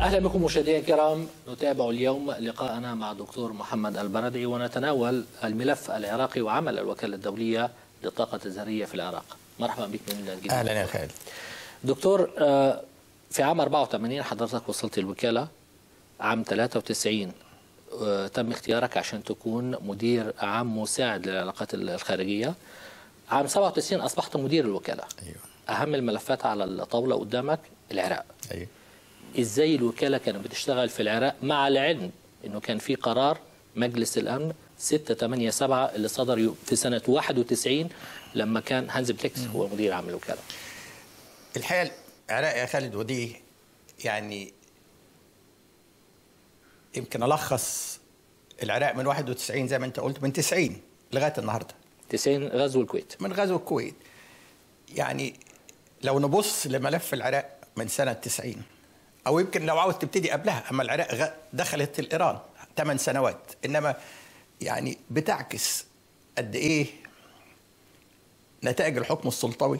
اهلا بكم مشاهدينا الكرام نتابع اليوم لقاءنا مع دكتور محمد البردعي ونتناول الملف العراقي وعمل الوكاله الدوليه للطاقه الذريه في العراق مرحبا بك من جديد اهلا يا خالد دكتور في عام 84 حضرتك وصلت الوكاله عام 93 تم اختيارك عشان تكون مدير عام مساعد للعلاقات الخارجيه عام 97 اصبحت مدير الوكاله ايوه اهم الملفات على الطاوله قدامك العراق ايوه ازاي الوكاله كانت بتشتغل في العراق مع العلم انه كان في قرار مجلس الامن 687 اللي صدر في سنه 91 لما كان هانز بليكس هو مدير عام الوكاله الحقيقه العراق يا خالد ودي يعني يمكن الخص العراق من 91 زي ما انت قلت من 90 لغايه النهارده 90 غزو الكويت من غزو الكويت يعني لو نبص لملف العراق من سنه 90 او يمكن لو عاوز تبتدي قبلها اما العراق دخلت الايران 8 سنوات انما يعني بتعكس قد ايه نتائج الحكم السلطوي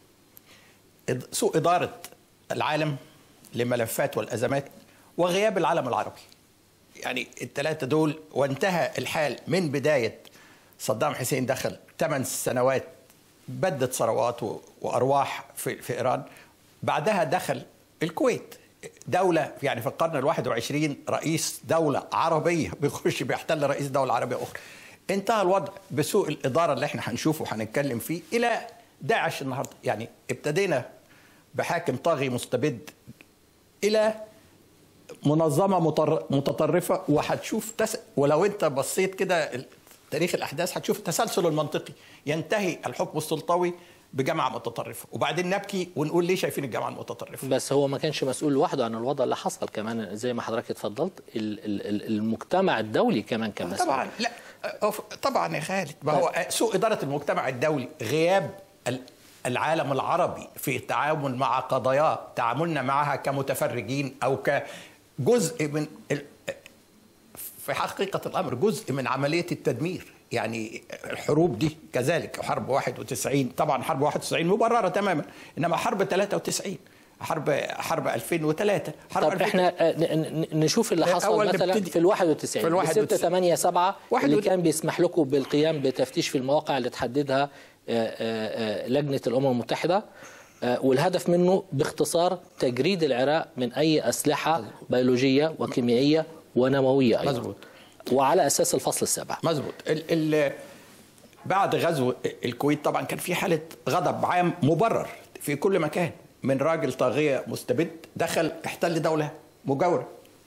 سوء اداره العالم لملفات والازمات وغياب العالم العربي يعني الثلاثه دول وانتهى الحال من بدايه صدام حسين دخل 8 سنوات بدت ثروات وارواح في في ايران بعدها دخل الكويت دولة يعني في القرن الواحد وعشرين رئيس دولة عربية بيخش بيحتل رئيس دولة عربية أخرى انتهى الوضع بسوء الإدارة اللي احنا هنشوفه وهنتكلم فيه إلى داعش النهاردة يعني ابتدينا بحاكم طاغي مستبد إلى منظمة متطرفة وهتشوف تس... ولو انت بصيت كده تاريخ الأحداث هتشوف التسلسل المنطقي ينتهي الحكم السلطوي بجامعه متطرفه وبعدين نبكي ونقول ليه شايفين الجامعه المتطرفه بس هو ما كانش مسؤول لوحده عن الوضع اللي حصل كمان زي ما حضرتك اتفضلت المجتمع الدولي كمان كان مسؤول طبعا لا طبعا يا خالد ما هو سوء اداره المجتمع الدولي غياب العالم العربي في التعامل مع قضاياه تعاملنا معها كمتفرجين او كجزء من في حقيقه الامر جزء من عمليه التدمير يعني الحروب دي كذلك حرب 91 طبعا حرب 91 مبرره تماما انما حرب 93 حرب حرب 2003 حرب طب 2000 احنا نشوف اللي حصل مثلا في ال 91 في ال 91 6 8 7 اللي واحد كان بيسمح لكم بالقيام بتفتيش في المواقع اللي تحددها لجنه الامم المتحده والهدف منه باختصار تجريد العراق من اي اسلحه بيولوجيه وكيميائيه ونوويه ايضا مظبوط وعلى اساس الفصل السابع مظبوط ال ال بعد غزو الكويت طبعا كان في حاله غضب عام مبرر في كل مكان من راجل طاغيه مستبد دخل احتل دوله مجاوره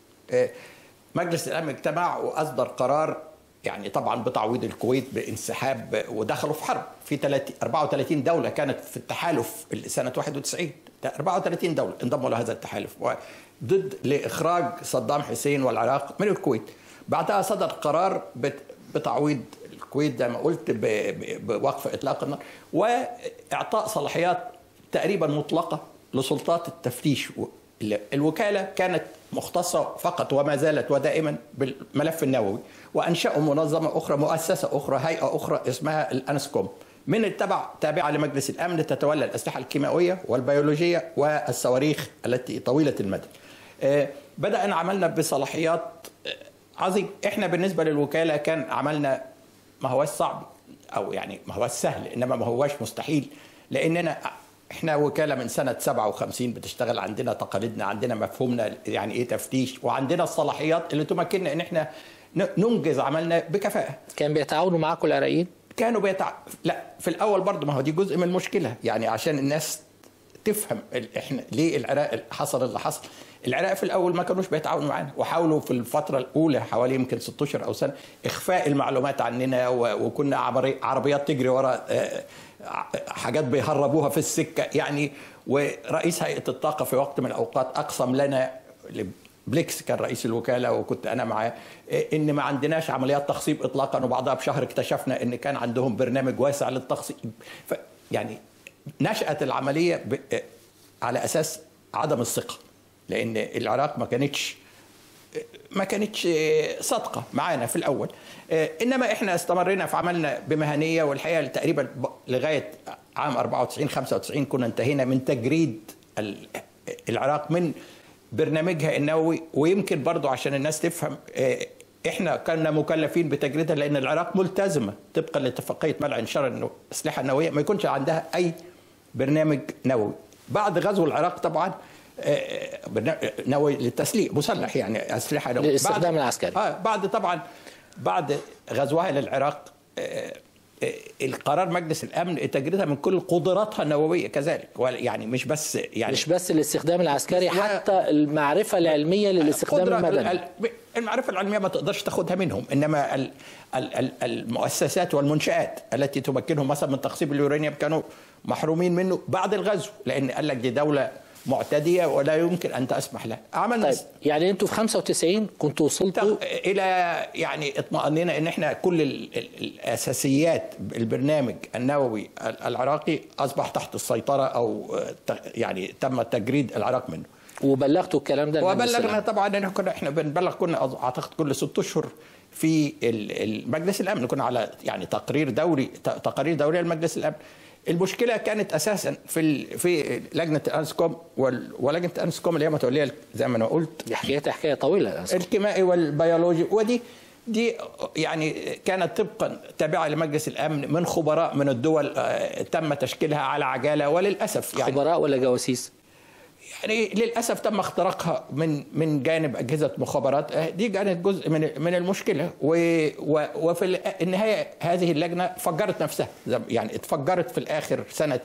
مجلس الامن اجتمع واصدر قرار يعني طبعا بتعويض الكويت بانسحاب ودخلوا في حرب في 34 دوله كانت في التحالف سنه 91 34 دوله انضموا لهذا التحالف ضد لاخراج صدام حسين والعراق من الكويت بعدها صدر قرار بتعويض الكويت زي ما قلت بوقف اطلاق النار واعطاء صلاحيات تقريبا مطلقه لسلطات التفتيش الوكاله كانت مختصه فقط وما زالت ودائما بالملف النووي وانشاوا منظمه اخرى مؤسسه اخرى هيئه اخرى اسمها الانسكوم من التبع تابعه لمجلس الامن تتولى الاسلحه الكيميائيه والبيولوجيه والصواريخ التي طويله المدى. بدانا عملنا بصلاحيات عظيم احنا بالنسبه للوكاله كان عملنا ما هوش صعب او يعني ما هوش سهل انما ما هوش مستحيل لاننا احنا وكاله من سنه 57 بتشتغل عندنا تقاليدنا عندنا مفهومنا يعني ايه تفتيش وعندنا الصلاحيات اللي تمكننا ان احنا ننجز عملنا بكفاءه كان بيتعاونوا معاكم العراقيين كانوا بيتع... لا في الاول برضه ما هو دي جزء من المشكله يعني عشان الناس تفهم احنا ليه العراق حصل اللي حصل العراق في الاول ما كانوش بيتعاونوا معانا وحاولوا في الفتره الاولى حوالي يمكن 16 او سنه اخفاء المعلومات عننا وكنا عربيات تجري ورا حاجات بيهربوها في السكه يعني ورئيس هيئه الطاقه في وقت من الاوقات اقسم لنا بليكس كان رئيس الوكاله وكنت انا معاه ان ما عندناش عمليات تخصيب اطلاقا وبعدها بشهر اكتشفنا ان كان عندهم برنامج واسع للتخصيب يعني نشات العمليه على اساس عدم الثقه لان العراق ما كانتش ما كانتش صادقه معانا في الاول انما احنا استمرينا في عملنا بمهنيه والحقيقه تقريبا لغايه عام 94 95 كنا انتهينا من تجريد العراق من برنامجها النووي ويمكن برضو عشان الناس تفهم آه، احنا كنا مكلفين بتجريدها لان العراق ملتزمه طبقا لاتفاقيه منع انشار الاسلحه النوويه ما يكونش عندها اي برنامج نووي بعد غزو العراق طبعا آه، برنامج نووي للتسليح مسلح يعني اسلحه نوويه للاستخدام بعد- العسكري. اه بعد طبعا بعد غزوها للعراق آه، آه، القرار مجلس الامن تجريدها من كل قدراتها النوويه كذلك ولا- يعني مش بس يعني مش بس الاستخدام العسكري و- حتى المعرفة العلمية للاستخدام قدرة المدني ال- ال- المعرفة العلمية ما تقدرش تاخدها منهم إنما ال ال ال المؤسسات والمنشآت التي تمكنهم مثلا من تخصيب اليورانيوم كانوا محرومين منه بعد الغزو لأن قال لك دي دولة معتدية ولا يمكن أن تسمح لها عملنا طيب يعني انتوا في 95 كنتوا وصلتوا الى يعني اطمأنينا ان احنا كل ال- ال- الاساسيات البرنامج النووي ال- العراقي اصبح تحت السيطره او ت- يعني تم تجريد العراق منه وبلغتوا الكلام ده للمجلس وبلغنا الأمن. طبعا ان كنا احنا بنبلغ كنا أظ- اعتقد كل ست اشهر في ال- المجلس الامن كنا على يعني تقرير دوري ت- تقارير دوريه لمجلس الامن المشكله كانت اساسا في ال- في لجنه انسكوم وال- ولجنه انسكوم اللي هي متوليه زي ما انا قلت دي حكايتها حكاية طويلة للأسف. الكيميائي والبيولوجي ودي دي يعني كانت طبقا تابعه لمجلس الامن من خبراء من الدول آه، تم تشكيلها على عجاله وللاسف يعني خبراء ولا جواسيس يعني للاسف تم اختراقها من من جانب اجهزه مخابرات آه، دي كانت جزء من من المشكله و و وفي ال- النهايه هذه اللجنه فجرت نفسها زي- يعني اتفجرت في الاخر سنه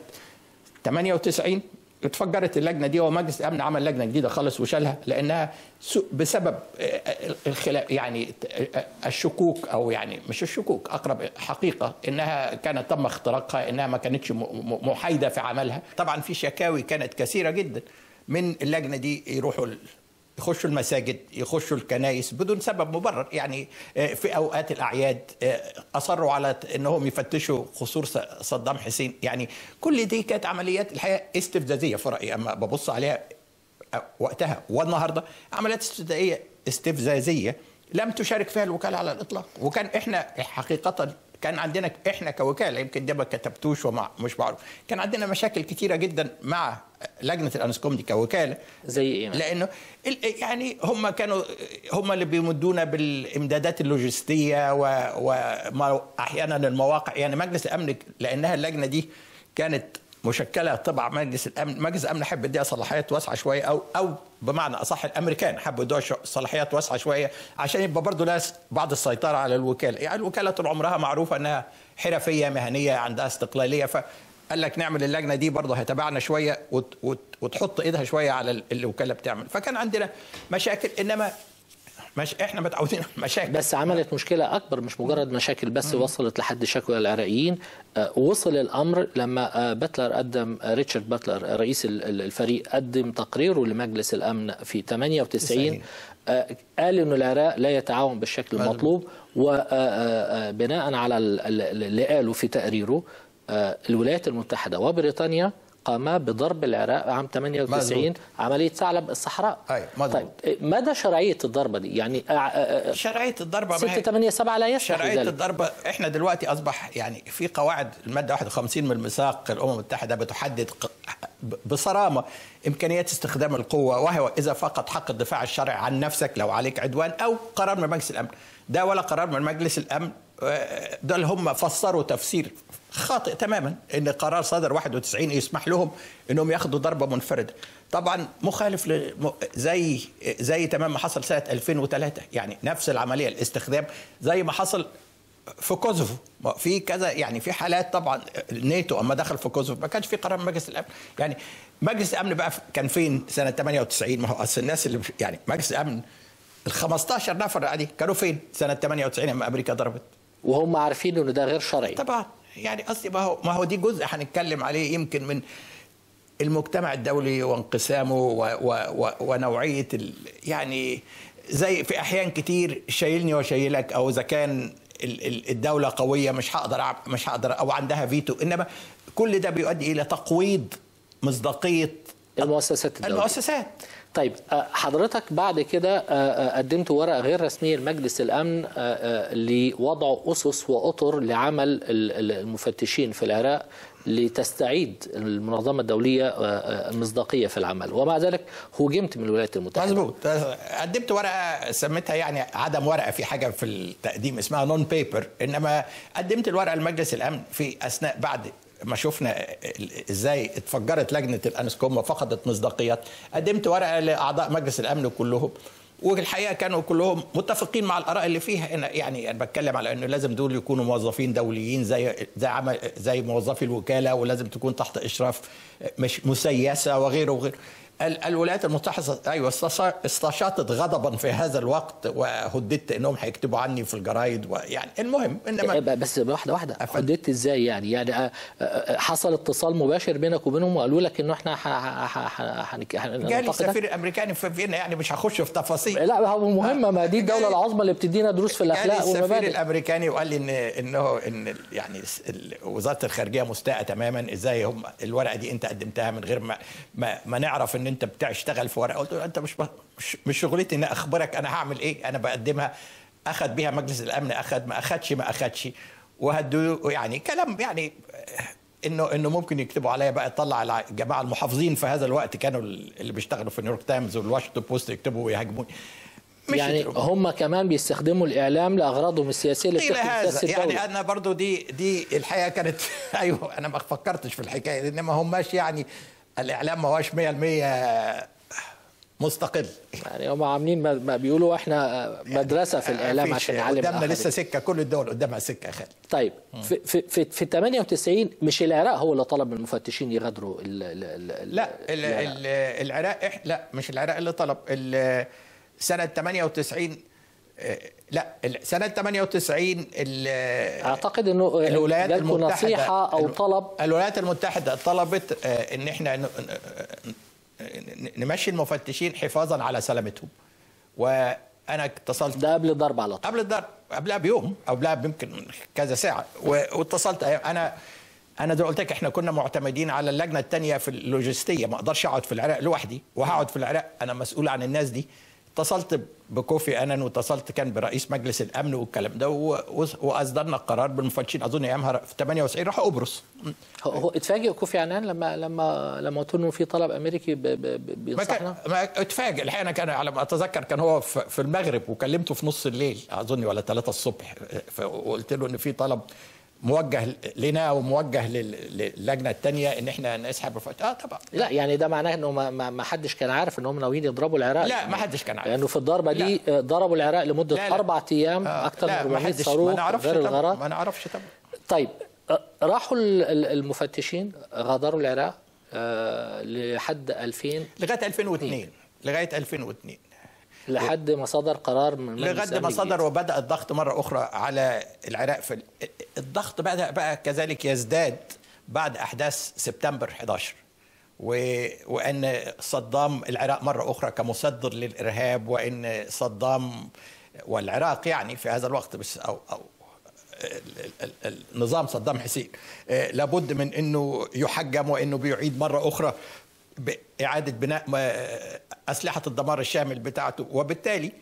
98 اتفجرت اللجنه دي ومجلس الامن عمل لجنه جديده خالص وشالها لانها سو- بسبب آه، الخلاف يعني آه، الشكوك او يعني مش الشكوك اقرب حقيقه انها كانت تم اختراقها انها ما كانتش م- م- محايده في عملها طبعا في شكاوي كانت كثيره جدا من اللجنه دي يروحوا ال- يخشوا المساجد يخشوا الكنائس بدون سبب مبرر يعني آه، في اوقات الاعياد آه، اصروا على ت- انهم يفتشوا قصور ص- صدام حسين يعني كل دي كانت عمليات الحقيقه استفزازيه في رايي اما ببص عليها آه، وقتها والنهارده عمليات استفزازيه استفزازيه لم تشارك فيها الوكاله على الاطلاق وكان احنا حقيقه كان عندنا احنا كوكاله يمكن ده ما كتبتوش ومع مش معروف كان عندنا مشاكل كتيره جدا مع لجنه الانسكوم دي كوكاله زي ايه مثلا؟ لانه ال- يعني هم كانوا هم اللي بيمدونا بالامدادات اللوجستيه واحيانا المواقع يعني مجلس الامن لانها اللجنه دي كانت مشكله طبعا مجلس الامن مجلس الامن حب يديها صلاحيات واسعه شويه او او بمعنى اصح الامريكان حبوا يدوها شو- صلاحيات واسعه شويه عشان يبقى برضه لها بعض السيطره على الوكاله يعني الوكاله طول عمرها معروفه انها حرفيه مهنيه عندها استقلاليه ف قال لك نعمل اللجنه دي برضه هتبعنا شويه وت وت وتحط ايدها شويه على ال- اللي الوكاله بتعمل فكان عندنا مشاكل انما مش احنا متعودين على مشاكل بس عملت مشكلة أكبر مش مجرد مشاكل بس وصلت لحد شكوى العراقيين آه، وصل الأمر لما آه، باتلر قدم آه، ريتشارد باتلر آه، رئيس ال- ال- الفريق قدم تقريره لمجلس الأمن في 98 آه، قال إنه العراق لا يتعاون بالشكل المطلوب وبناء على ال- ال- اللي قاله في تقريره آه، الولايات المتحدة وبريطانيا قاما بضرب العراق عام 98 مظبوط. عملية ثعلب الصحراء أي، مظبوط. طيب آه، مدى شرعية الضربة دي يعني آه، آه، شرعيه الضربه ما 6 هي 8 7 لا يسمح شرعيه بذلك الضربه احنا دلوقتي اصبح يعني في قواعد الماده 51 من الميثاق الامم المتحده بتحدد ق- بصرامه امكانيات استخدام القوه وهو اذا فقد حق الدفاع الشرعي عن نفسك لو عليك عدوان او قرار من مجلس الامن ده ولا قرار من مجلس الامن آه، ده اللي هم فسروا تفسير خاطئ تماما ان قرار صدر 91 يسمح لهم انهم ياخدوا ضربه منفرده طبعا مخالف ل... م- زي زي تمام ما حصل سنه 2003 يعني نفس العمليه الاستخدام زي ما حصل في كوزوفو ما في كذا يعني في حالات طبعا الناتو اما دخل في كوزوفو ما كانش في قرار من مجلس الامن يعني مجلس الامن بقى كان فين سنه 98 ما هو اصل الناس اللي يعني مجلس الامن ال 15 نفر دي كانوا فين سنه 98 لما امريكا ضربت وهم عارفين انه ده غير شرعي طبعا يعني قصدي ما هو ما هو دي جزء هنتكلم عليه يمكن من المجتمع الدولي وانقسامه و و و ونوعيه ال يعني زي في احيان كتير شايلني وشايلك او اذا كان ال- ال- الدوله قويه مش هقدر أع- مش هقدر او عندها فيتو انما كل ده بيؤدي الى تقويض مصداقيه المؤسسات الدولية المؤسسات طيب آه، حضرتك بعد كده آه، آه، قدمت ورقه غير رسميه لمجلس الامن آه، آه، لوضع اسس واطر لعمل ال- ال- المفتشين في العراق لتستعيد المنظمه الدوليه آه، آه، المصداقيه في العمل ومع ذلك هوجمت من الولايات المتحده مظبوط قدمت ورقه سميتها يعني عدم ورقه في حاجه في التقديم اسمها نون بيبر انما قدمت الورقه لمجلس الامن في اثناء بعد ما شفنا ازاي اتفجرت لجنه الانسكوم وفقدت مصداقيات قدمت ورقه لاعضاء مجلس الامن كلهم والحقيقه كانوا كلهم متفقين مع الاراء اللي فيها إن يعني انا بتكلم على انه لازم دول يكونوا موظفين دوليين زي زي عمل زي موظفي الوكاله ولازم تكون تحت اشراف مش مسيسه وغيره وغيره ال- الولايات المتحده ايوه استش- استشاطت غضبا في هذا الوقت وهددت انهم هيكتبوا عني في الجرايد ويعني المهم انما آه، بس واحده واحده أفندم. حددت ازاي يعني يعني آه، آه، حصل اتصال مباشر بينك وبينهم وقالوا لك انه احنا ح- ح- ح- هنك- جالي هننتقدك؟ السفير الامريكاني في فيينا يعني مش هخش في تفاصيل لا هو مهمه ما دي الدوله العظمى اللي بتدينا دروس في جالي الاخلاق السفير والمبادئ الامريكاني وقال لي ان انه ان ال- يعني س- ال- وزاره الخارجيه مستاءه تماما ازاي هم الورقه دي انت قدمتها من غير ما ما, ما نعرف ان انت بتشتغل في ورقه قلت له انت مش مش, مش شغلتي ان اخبرك انا هعمل ايه انا بقدمها اخذ بيها مجلس الامن اخذ ما اخذش ما اخذش وهدوا يعني كلام يعني انه انه ممكن يكتبوا عليا بقى يطلع على الجماعه المحافظين في هذا الوقت كانوا اللي بيشتغلوا في نيويورك تايمز والواشنطن بوست يكتبوا ويهاجموني مش يعني يدروا. هم كمان بيستخدموا الاعلام لاغراضهم السياسيه اللي قيل بتخدم هذا سياسه يعني الدوله انا برضو دي دي الحقيقه كانت ايوه انا ما فكرتش في الحكايه دي، انما هماش يعني الاعلام ما هوش 100% مستقل يعني هم عاملين ما- ما بيقولوا احنا مدرسه في الاعلام مفيش. عشان نعلم قدامنا الآخرين. لسه سكه كل الدول قدامها سكه يا خالد طيب في في في, في 98 مش العراق هو اللي طلب من المفتشين يغادروا ال ال ال لا ال العراق. ال العراق إح لا مش العراق اللي طلب ال- سنه 98 آه، لا ال- سنه 98 ال- اعتقد انه الولايات جالكوا المتحده نصيحه او ال- طلب الولايات المتحده طلبت آه، ان احنا ن- ن- نمشي المفتشين حفاظا على سلامتهم وانا اتصلت ده قبل الضرب على طول قبل الضرب قبلها بيوم قبلها يمكن كذا ساعه و- واتصلت انا انا زي ما قلت لك احنا كنا معتمدين على اللجنه الثانيه في اللوجستيه ما اقدرش اقعد في العراق لوحدي وهقعد في العراق انا مسؤول عن الناس دي اتصلت بكوفي انان واتصلت كان برئيس مجلس الامن والكلام ده و- و- واصدرنا قرار بالمفتشين اظن ايامها في 98 راحوا قبرص هو- هو اتفاجئ كوفي عنان لما لما لما قلت له إنه في طلب امريكي ب- ب- ب- ما كان بينصحنا ما اتفاجئ الحقيقه انا كان على ما اتذكر كان هو في في المغرب وكلمته في نص الليل اظن ولا 3 الصبح وقلت له ان في طلب موجه لنا وموجه لل- للجنه الثانيه ان احنا نسحب الفتح اه طبعا لا يعني ده معناه انه ما, ما ما حدش كان عارف ان هم ناويين يضربوا العراق لا ما حدش كان عارف لانه في الضربه دي آه، ضربوا العراق لمده لا، لا. اربع ايام آه، اكثر من لا، ما 400 حدش- ما صاروخ نعرفش غير طبعا الغرض ما نعرفش طبعا طيب آه، راحوا ال- ال- المفتشين غادروا العراق آه، لحد 2000 لغايه 2002 لغايه 2002 لحد ما صدر قرار من مجلس لغايه ما الأمن صدر الجديد. وبدا الضغط مره اخرى على العراق في ال- الضغط بدا بقى كذلك يزداد بعد احداث سبتمبر 11 و... وان صدام العراق مره اخرى كمصدر للارهاب وان صدام والعراق يعني في هذا الوقت بس او او ال- ال- ال- النظام صدام حسين آه، لابد من انه يحجم وانه بيعيد مره اخرى باعاده بناء ما- اسلحه الدمار الشامل بتاعته وبالتالي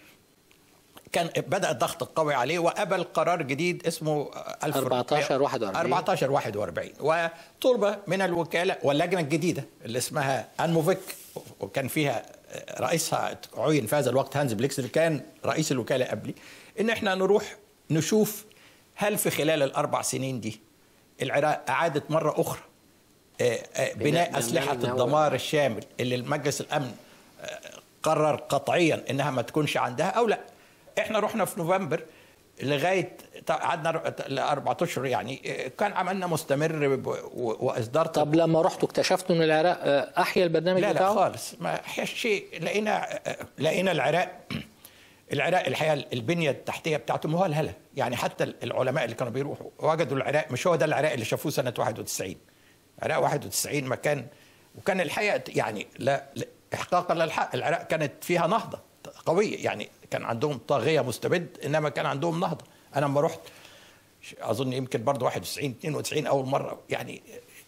كان بدا الضغط القوي عليه وقبل قرار جديد اسمه 14 41. 14 41 وطلب من الوكاله واللجنه الجديده اللي اسمها انموفيك وكان فيها رئيسها عين في هذا الوقت هانز بليكس اللي كان رئيس الوكاله قبلي ان احنا نروح نشوف هل في خلال الاربع سنين دي العراق اعادت مره اخرى آه، آه، بناء بناء اسلحه برنامج الدمار الشامل اللي المجلس الامن آه، قرر قطعيا انها ما تكونش عندها او لا احنا رحنا في نوفمبر لغايه قعدنا ل 4 اشهر يعني آه، كان عملنا مستمر ب- و- واصدار طب لما رحتوا اكتشفتوا ان العراق آه، احيا البرنامج لا لا بتاعه خالص ما احياش شيء لقينا لقينا العراق العراق الحقيقه البنيه التحتيه بتاعته مهلهله يعني حتى العلماء اللي كانوا بيروحوا وجدوا العراق مش هو ده العراق اللي شافوه سنه 91 العراق 91 مكان وكان الحقيقه يعني لا, لا احقاقا للحق العراق كانت فيها نهضه قويه يعني كان عندهم طاغيه مستبد انما كان عندهم نهضه انا لما رحت اظن يمكن برضه 91 92 اول مره يعني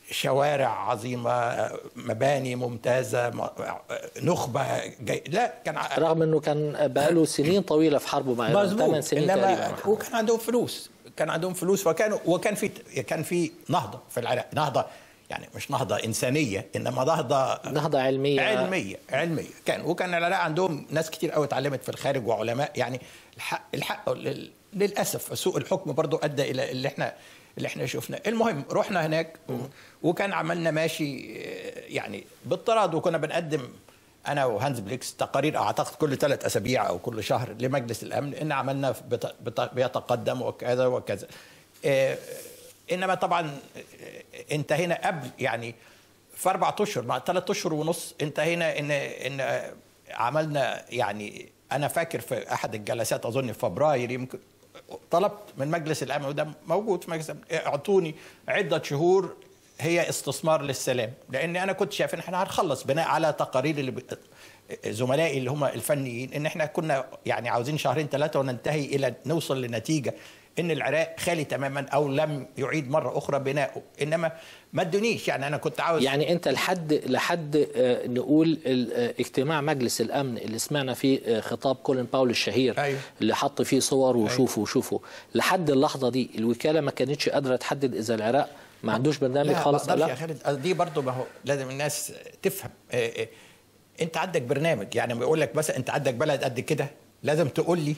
شوارع عظيمه مباني ممتازه م- نخبه جاي لا كان ع- رغم انه كان بقاله سنين طويله في حربه مع ايران مظبوط 8 سنين انما تقريبا وكان عندهم فلوس كان عندهم فلوس وكانوا وكان في كان في نهضه في العراق نهضه يعني مش نهضه انسانيه انما نهضه نهضه علميه علميه علميه كان وكان العراق عندهم ناس كتير قوي اتعلمت في الخارج وعلماء يعني الحق الحق لل- للاسف سوء الحكم برضو ادى الى اللي احنا اللي احنا شفناه المهم رحنا هناك وكان عملنا ماشي آه، يعني بالطراد وكنا بنقدم انا وهانز بليكس تقارير اعتقد كل ثلاث اسابيع او كل شهر لمجلس الامن ان عملنا بت- بت- بيتقدم وكذا وكذا آه، انما طبعا آه، انتهينا قبل يعني في اربع اشهر مع ثلاث اشهر ونص انتهينا ان ان آه، عملنا يعني انا فاكر في احد الجلسات اظن في فبراير يمكن طلبت من مجلس الامن وده موجود في مجلس الامن اعطوني عده شهور هي استثمار للسلام لان انا كنت شايف ان احنا هنخلص بناء على تقارير اللي ب... زملائي اللي هم الفنيين ان احنا كنا يعني عاوزين شهرين ثلاثه وننتهي الى نوصل لنتيجه ان العراق خالي تماما او لم يعيد مره اخرى بناؤه انما ما ادونيش يعني انا كنت عاوز يعني انت لحد لحد آه، نقول ال- آه، اجتماع مجلس الامن اللي سمعنا فيه آه، خطاب كولين باول الشهير أيوه. اللي حط فيه صور وشوفوا وشوفوا لحد اللحظه دي الوكاله ما كانتش قادره تحدد اذا العراق ما عندوش برنامج لا خالص ما ولا اقدرش يا لا خالد دي برضو ما هو لازم الناس تفهم آه، آه، انت عندك برنامج يعني بيقول لك مثلا انت عندك بلد قد كده لازم تقول لي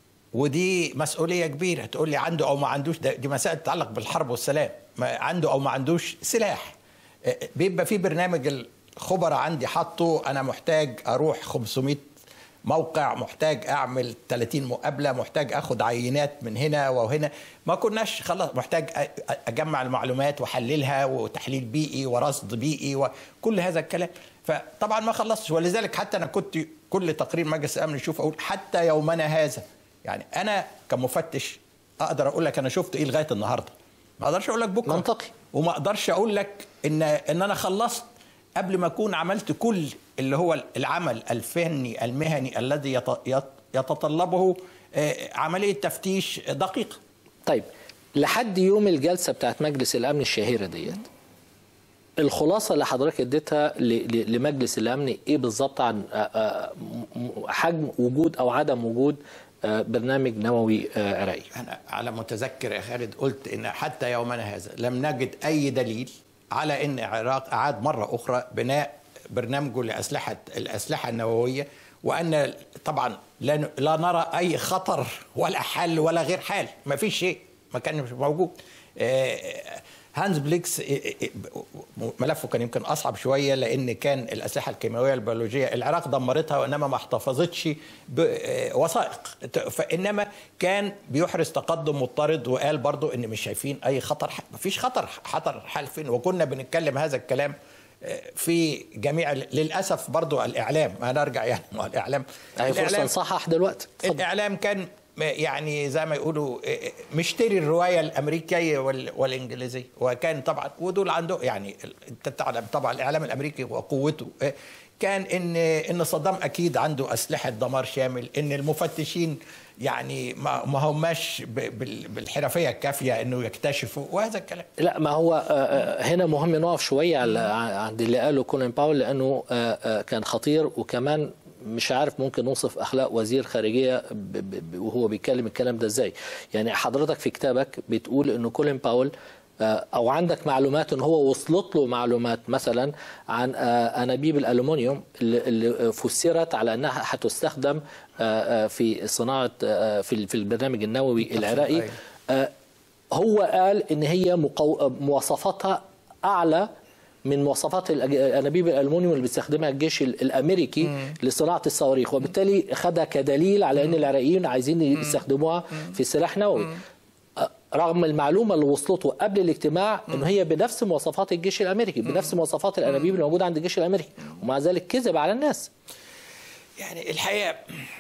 ودي مسؤوليه كبيره تقول لي عنده او ما عندوش ده- دي مسائل تتعلق بالحرب والسلام ما عنده او ما عندوش سلاح آه، بيبقى في برنامج الخبراء عندي حاطه انا محتاج اروح 500 موقع محتاج اعمل 30 مقابله محتاج اخد عينات من هنا وهنا ما كناش خلاص محتاج أ- اجمع المعلومات واحللها وتحليل بيئي ورصد بيئي وكل هذا الكلام فطبعا ما خلصتش ولذلك حتى انا كنت كل تقرير مجلس الامن اشوف اقول حتى يومنا هذا يعني انا كمفتش اقدر اقول لك انا شفت ايه لغايه النهارده ما اقدرش اقول لك بكره منطقي. وما اقدرش اقول لك ان ان انا خلصت قبل ما اكون عملت كل اللي هو العمل الفني المهني الذي يت- يت- يتطلبه آه، عمليه تفتيش دقيقه طيب لحد يوم الجلسه بتاعت مجلس الامن الشهيره ديت الخلاصه اللي حضرتك اديتها ل- ل- لمجلس الامن ايه بالظبط عن آه، آه، م- م- حجم وجود او عدم وجود آه، برنامج نووي آه، عراقي انا على متذكر يا خالد قلت ان حتى يومنا هذا لم نجد اي دليل على ان العراق اعاد مره اخرى بناء برنامجه لاسلحه الاسلحه النوويه وان طبعا لا ن- لا نرى اي خطر ولا حل ولا غير حال ما فيش شيء ما كان مش موجود آه، هانز بليكس آه، آه، ملفه كان يمكن اصعب شويه لان كان الاسلحه الكيماويه البيولوجيه العراق دمرتها وانما ما احتفظتش بوثائق فانما كان بيحرز تقدم مضطرد وقال برضو ان مش شايفين اي خطر ما فيش خطر خطر حالفين وكنا بنتكلم هذا الكلام آه، في جميع للاسف برضو الاعلام انا ارجع يعني ما هو الاعلام هي فرصه الإعلام- نصحح دلوقتي اتفضل. الاعلام كان يعني زي ما يقولوا مشتري الروايه الامريكيه وال- والانجليزيه وكان طبعا ودول عنده يعني انت تعلم طبعا الاعلام الامريكي وقوته كان ان ان صدام اكيد عنده اسلحه دمار شامل ان المفتشين يعني ما ما هماش ب- بال- بالحرفيه الكافيه انه يكتشفوا وهذا الكلام لا ما هو آه، آه، هنا مهم نقف شويه على عند اللي قاله كولين باول لانه آه، آه، كان خطير وكمان مش عارف ممكن نوصف اخلاق وزير خارجيه ب- ب- ب- وهو بيتكلم الكلام ده ازاي يعني حضرتك في كتابك بتقول انه كولين باول آه، او عندك معلومات ان هو وصلت له معلومات مثلا عن آه، انابيب الالومنيوم اللي- اللي فسرت على انها هتستخدم آه، آه، في صناعه آه، في في البرنامج النووي العراقي أيوة. آه، هو قال ان هي مقو... مواصفاتها اعلى من مواصفات الأج- انابيب الالومنيوم اللي بيستخدمها الجيش ال- الامريكي لصناعه الصواريخ وبالتالي خدها كدليل على ان العراقيين عايزين يستخدموها في سلاح نووي آه، رغم المعلومه اللي وصلته قبل الاجتماع انه هي بنفس مواصفات الجيش الامريكي بنفس مواصفات الانابيب اللي موجوده عند الجيش الامريكي ومع ذلك كذب على الناس يعني الحقيقه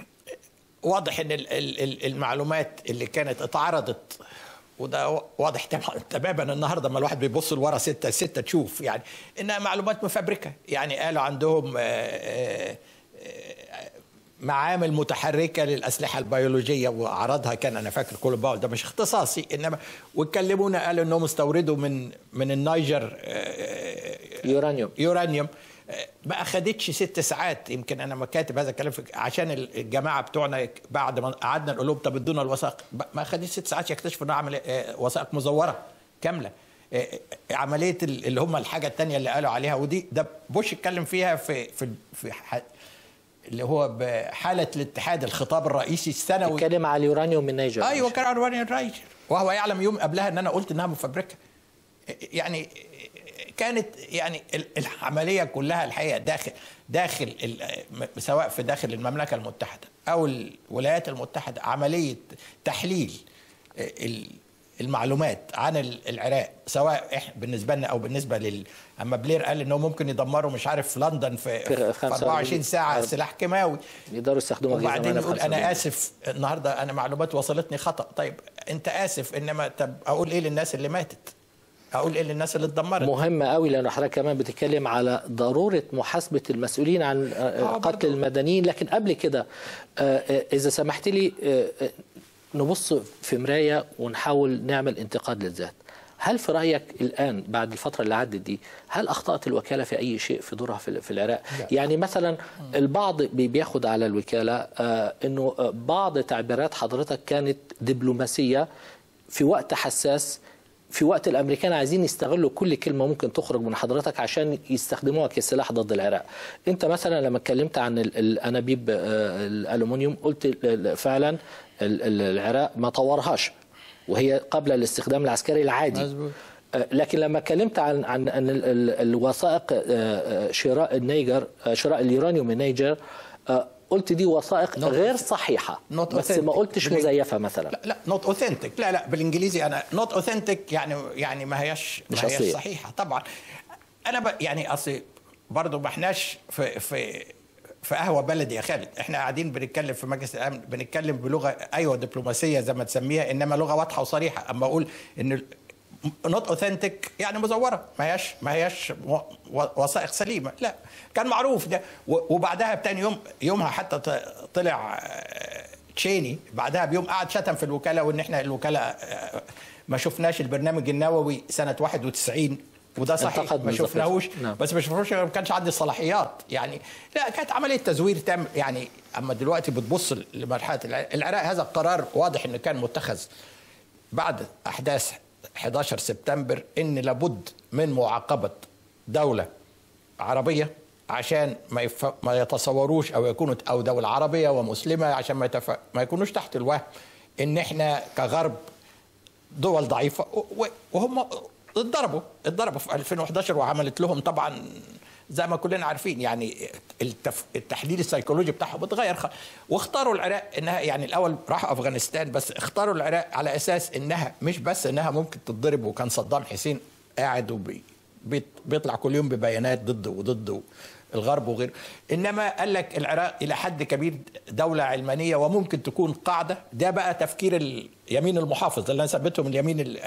واضح ان ال- ال- ال- المعلومات اللي كانت اتعرضت وده واضح تمام- تماما النهارده لما الواحد بيبص لورا ستة ستة تشوف يعني انها معلومات مفبركه يعني قالوا عندهم آه، آه، آه، معامل متحركه للاسلحه البيولوجيه وعرضها كان انا فاكر كل باول ده مش اختصاصي انما واتكلمونا قالوا انهم استوردوا من من النيجر آه، يورانيوم يورانيوم آه، ما اخدتش ست ساعات يمكن انا ما كاتب هذا الكلام في- عشان الجماعه بتوعنا بعد ما قعدنا نقول لهم طب ادونا الوثائق ب- ما اخدتش ست ساعات يكتشفوا انها عمل آه، وثائق مزوره كامله آه، آه، عمليه ال- اللي هم الحاجه الثانيه اللي قالوا عليها ودي ده بوش اتكلم فيها في في في ح- اللي هو بحاله الاتحاد الخطاب الرئيسي السنوي اتكلم على اليورانيوم من نيجر ايوه كان عنوان الرايجر وهو يعلم يوم قبلها ان انا قلت انها مفبركه يعني كانت يعني ال- العمليه كلها الحقيقه داخل داخل ال- م- سواء في داخل المملكه المتحده او الولايات المتحده عمليه تحليل ال- المعلومات عن ال- العراق سواء إح بالنسبه لنا او بالنسبه لل اما بلير قال انه ممكن يدمروا مش عارف في لندن في, في في 45 24 ساعه سلاح كيماوي يقدروا يستخدموا أجهزة وبعدين معينة في يقول 45 انا اسف النهارده انا معلومات وصلتني خطا طيب انت اسف انما طب اقول ايه للناس اللي ماتت اقول ايه للناس اللي اتدمرت مهمة قوي لأن حضرتك كمان بتتكلم على ضرورة محاسبة المسؤولين عن آه، آه، قتل برضو. المدنيين لكن قبل كده آه، آه، إذا سمحت لي آه، آه، نبص في مراية ونحاول نعمل انتقاد للذات هل في رأيك الآن بعد الفترة اللي عدت دي هل أخطأت الوكالة في أي شيء في دورها في في العراق لا. يعني مثلا البعض بي- بياخد على الوكالة آه، أنه آه، بعض تعبيرات حضرتك كانت دبلوماسية في وقت حساس في وقت الامريكان عايزين يستغلوا كل كلمه ممكن تخرج من حضرتك عشان يستخدموها كسلاح ضد العراق انت مثلا لما اتكلمت عن ال- الانابيب آه، الالومنيوم قلت ال- ال- فعلا ال- ال- العراق ما طورهاش وهي قبل الاستخدام العسكري العادي مظبوط. آه، لكن لما اتكلمت عن عن ان ال- ال- الوثائق آه، آه، شراء النيجر آه، شراء اليورانيوم من النيجر آه، قلت دي وثائق Not غير صحيحه not بس ما authentic. قلتش بال- مزيفه مثلا لا لا نوت اوثنتيك لا لا بالانجليزي انا نوت اوثنتيك يعني يعني ما هياش مش ما هياش أصلية. صحيحه طبعا انا ب يعني اصل برضه ما احناش في في في قهوه بلدي يا خالد احنا قاعدين بنتكلم في مجلس الامن بنتكلم بلغه ايوه دبلوماسيه زي ما تسميها انما لغه واضحه وصريحه اما اقول ان نوت اوثنتيك يعني مزوره ما هياش ما هياش و- و- وثائق سليمه لا كان معروف ده و- وبعدها بتاني يوم يومها حتى ط- طلع آه، تشيني بعدها بيوم قعد شتم في الوكاله وان احنا الوكاله آه، ما شفناش البرنامج النووي سنه 91 وده صحيح انتقد ما من زفاف. شفناهوش نعم. بس ما شفناهوش ما كانش عندي صلاحيات يعني لا كانت عمليه تزوير تام يعني اما دلوقتي بتبص لمرحله الع- العراق هذا القرار واضح انه كان متخذ بعد احداث 11 سبتمبر ان لابد من معاقبه دوله عربيه عشان ما يف... ما يتصوروش او يكونوا او دوله عربيه ومسلمه عشان ما يتف... ما يكونوش تحت الوهم ان احنا كغرب دول ضعيفه و- و- وهم اتضربوا اتضربوا في 2011 وعملت لهم طبعا زي ما كلنا عارفين يعني التف... التحليل السيكولوجي بتاعهم اتغير خ... واختاروا العراق انها يعني الاول راحوا افغانستان بس اختاروا العراق على اساس انها مش بس انها ممكن تتضرب وكان صدام حسين قاعد وبي... بيط- بيطلع كل يوم ببيانات ضده وضده الغرب وغيره انما قال لك العراق الى حد كبير دوله علمانيه وممكن تكون قاعده ده بقى تفكير اليمين المحافظ اللي انا ثبته من اليمين ال-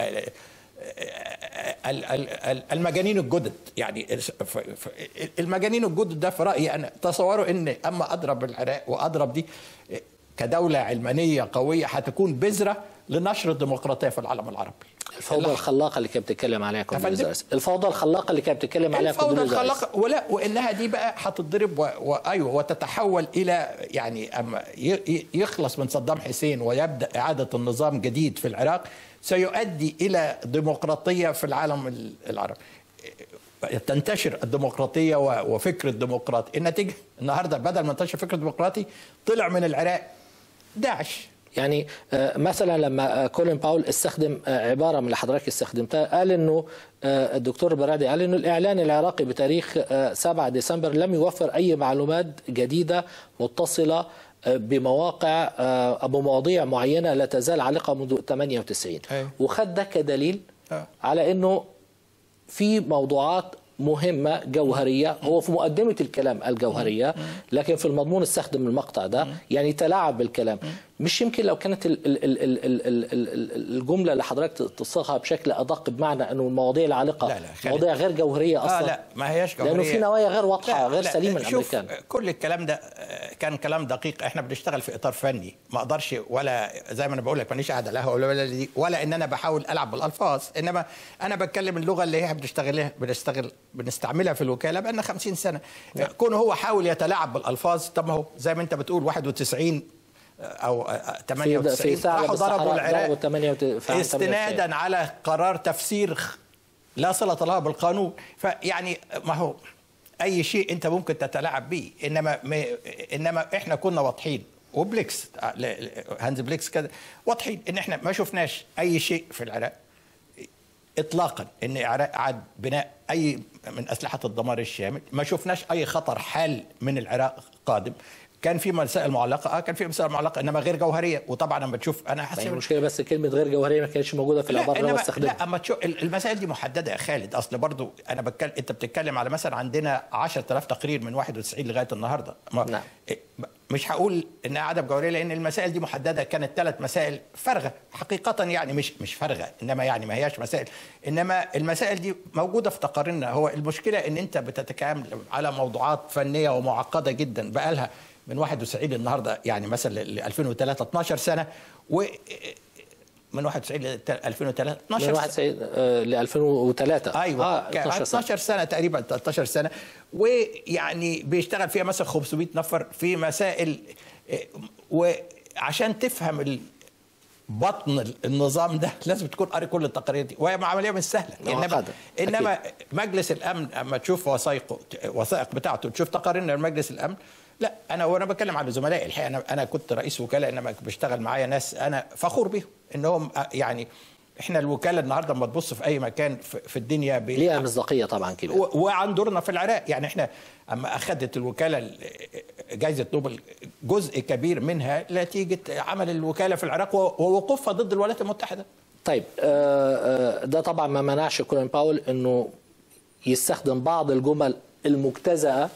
ال- ال- ال- المجانين الجدد يعني ف- ف- المجانين الجدد ده في رايي انا تصوروا ان اما اضرب العراق واضرب دي كدوله علمانيه قويه هتكون بذره لنشر الديمقراطيه في العالم العربي الفوضى الخلاقه اللي كانت بتتكلم عليها كوندوليزا فندم؟ رايس الفوضى الخلاقه اللي كانت بتتكلم عليها الفوضى كوندوليزا رايس الخلاقه ولا وانها دي بقى هتتضرب و... و... ايوه وتتحول الى يعني اما ي... ي- يخلص من صدام حسين ويبدا اعاده النظام جديد في العراق سيؤدي الى ديمقراطيه في العالم ال- العربي تنتشر الديمقراطيه و... وفكر الديمقراطي النتيجه النهارده بدل ما انتشر فكر ديمقراطي طلع من العراق داعش يعني آه، مثلا لما آه، كولين باول استخدم آه، عباره من اللي حضرتك استخدمتها قال انه آه، الدكتور برادي قال انه الاعلان العراقي بتاريخ آه، 7 ديسمبر لم يوفر اي معلومات جديده متصله آه، بمواقع آه، او بمواضيع معينه لا تزال عالقه منذ 98 أيوة. وخد ده كدليل آه. على انه في موضوعات مهمة جوهرية هو في مقدمة الكلام الجوهرية لكن في المضمون استخدم المقطع ده يعني تلاعب بالكلام مش يمكن لو كانت ال- ال- ال- ال- ال- ال- ال- الجمله اللي حضرتك تصيغها بشكل ادق بمعنى انه المواضيع العالقه لا، لا، خالد. مواضيع غير جوهريه اصلا اه لا ما هياش جوهرية. لانه في نوايا غير واضحه لا، غير لا، سليمه من شوف الامريكان كل الكلام ده آه، كان كلام دقيق احنا بنشتغل في اطار فني ما اقدرش ولا زي ما انا بقول لك مانيش قاعد على القهوه ولا ولا دي ولا ان انا بحاول العب بالالفاظ انما انا بتكلم اللغه اللي هي بنشتغلها بنشتغل بنستعملها في الوكاله بقالنا 50 سنه كونه هو حاول يتلاعب بالالفاظ طب ما هو زي ما انت بتقول 91 او آه، في 98 في ثعلب راحوا ضربوا الصحراء العراق ضربوا 98 في عام 98. استنادا على قرار تفسير خ- لا صلة له بالقانون فيعني ما هو أي شيء أنت ممكن تتلاعب به إنما ما انما احنا كنا واضحين وبليكس ل- ل- هانز بليكس كده واضحين ان احنا ما شفناش اي شيء في العراق اطلاقا ان العراق عاد بناء اي من اسلحه الدمار الشامل ما شفناش اي خطر حال من العراق قادم كان في مسائل معلقه اه كان في مسائل معلقه انما غير جوهريه وطبعا لما تشوف انا يعني حاسس المشكله بس كلمه غير جوهريه ما كانتش موجوده في العباره اللي هو إنما- استخدمها لا اما تشوف المسائل دي محدده يا خالد اصل برضو انا بتكلم انت بتتكلم على مثلا عندنا 10000 تقرير من 91 لغايه النهارده ما نعم. إيه، مش هقول انها عدم جوهريه لان المسائل دي محدده كانت ثلاث مسائل فارغه حقيقه يعني مش مش فارغه انما يعني ما هياش مسائل انما المسائل دي موجوده في تقاريرنا هو المشكله ان انت بتتكلم على موضوعات فنيه ومعقده جدا بقالها من 91 النهارده يعني مثلا ل 2003 12 سنه و من 91 ل 2003 12 من 1 ل 2003 ايوه اه آه 12 سنه 12 سنه تقريبا 13 سنه ويعني بيشتغل فيها مثلا 500 نفر في مسائل إيه، وعشان تفهم ال- بطن النظام ده لازم تكون قاري كل التقارير دي وهي عمليه مش سهله انما معقدة. انما مجلس الامن اما تشوف وثائقه وثائق بتاعته تشوف تقاريرنا لمجلس الامن لا انا وانا بتكلم على زملائي الحقيقه انا انا كنت رئيس وكاله انما بيشتغل معايا ناس انا فخور بيهم انهم يعني احنا الوكاله النهارده لما تبص في اي مكان في في الدنيا بي- ليها مصداقيه طبعا كبيره و- وعن دورنا في العراق يعني احنا اما اخذت الوكاله ال- جائزه نوبل جزء كبير منها نتيجه عمل الوكاله في العراق و- ووقوفها ضد الولايات المتحده طيب آه، آه، ده طبعا ما منعش كولين باول انه يستخدم بعض الجمل المجتزأة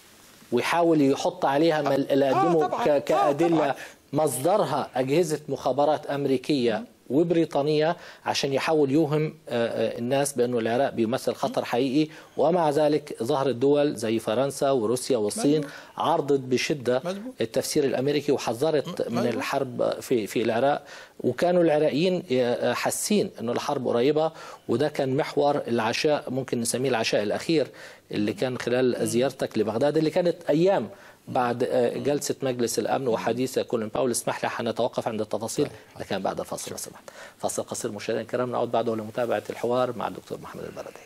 ويحاول يحط عليها ما اللي قدمه طبعاً. ك- آه، كأدلة طبعاً. مصدرها أجهزة مخابرات أمريكية وبريطانية عشان يحاول يوهم آه، آه، الناس بأنه العراق بيمثل خطر حقيقي ومع ذلك ظهرت دول زي فرنسا وروسيا والصين عارضت بشدة مظبوط. التفسير الأمريكي وحذرت من مظبوط. الحرب في في العراق وكانوا العراقيين حاسين انه الحرب قريبه وده كان محور العشاء ممكن نسميه العشاء الاخير اللي كان خلال زيارتك لبغداد اللي كانت ايام بعد آه، جلسه مجلس الامن وحديث كولين باول اسمح لي حنتوقف عند التفاصيل لكن بعد الفاصل لو سمحت فاصل قصير مشاهدينا الكرام نعود بعده لمتابعه الحوار مع الدكتور محمد البردي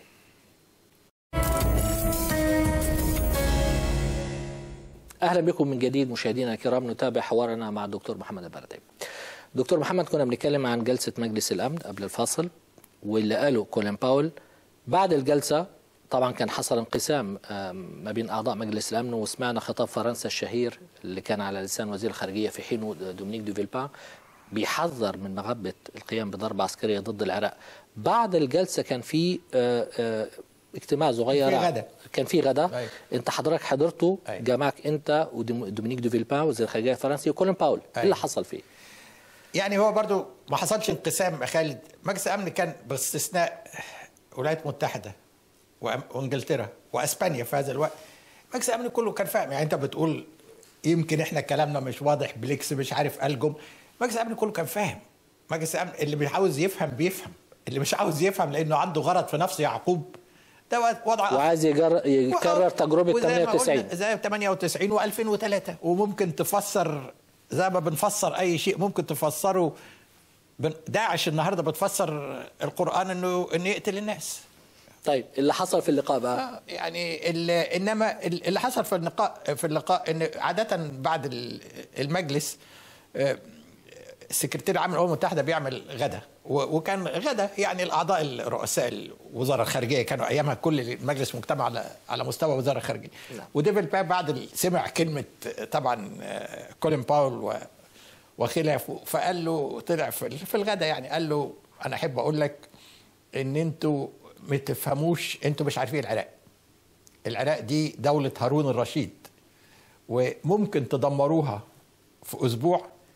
اهلا بكم من جديد مشاهدينا الكرام نتابع حوارنا مع الدكتور محمد البردي. دكتور محمد كنا بنتكلم عن جلسه مجلس الامن قبل الفاصل واللي قاله كولين باول بعد الجلسه طبعا كان حصل انقسام آم، ما بين اعضاء مجلس الامن وسمعنا خطاب فرنسا الشهير اللي كان على لسان وزير الخارجيه في حينه دومينيك دو فيلبان بيحذر من مغبه القيام بضربه عسكريه ضد العراق. بعد الجلسه كان في آه، آه، اجتماع صغير في غدا. كان في غدا أيوة. انت حضرتك حضرته أيوة. جمعك انت ودومينيك دو فيلبان وزير الخارجيه الفرنسي وكولين باول ايه أيوة. اللي حصل فيه؟ يعني هو برضو ما حصلش انقسام يا خالد مجلس الامن كان باستثناء الولايات المتحده وأم- وانجلترا واسبانيا في هذا الوقت مجلس الامن كله كان فاهم يعني انت بتقول يمكن احنا كلامنا مش واضح بليكس مش عارف الجم مجلس الامن كله كان فاهم مجلس الامن اللي مش عاوز يفهم بيفهم اللي مش عاوز يفهم لانه عنده غرض في نفس يعقوب ده وضع آخر. وعايز يجر... يكرر تجربه وزي ما 98 قلنا زي 98 و2003 وممكن تفسر زي ما بنفسر اي شيء ممكن تفسره بن- داعش النهارده بتفسر القران انه انه يقتل الناس طيب اللي حصل في اللقاء بقى آه، يعني ال- انما ال- اللي حصل في اللقاء في اللقاء ان عاده بعد ال- المجلس آه، السكرتير العام للامم المتحده بيعمل غدا و- وكان غدا يعني الاعضاء الرؤساء الوزاره الخارجيه كانوا ايامها كل المجلس مجتمع على على مستوى وزاره الخارجيه نعم. وديفيد باب بعد ال- سمع كلمه آه، طبعا آه، كولين باول و- وخلافه فقال له طلع في ال- في الغدا يعني قال له انا احب اقول لك ان انتوا ما تفهموش انتوا مش عارفين العراق العراق دي دولة هارون الرشيد وممكن تدمروها في أسبوع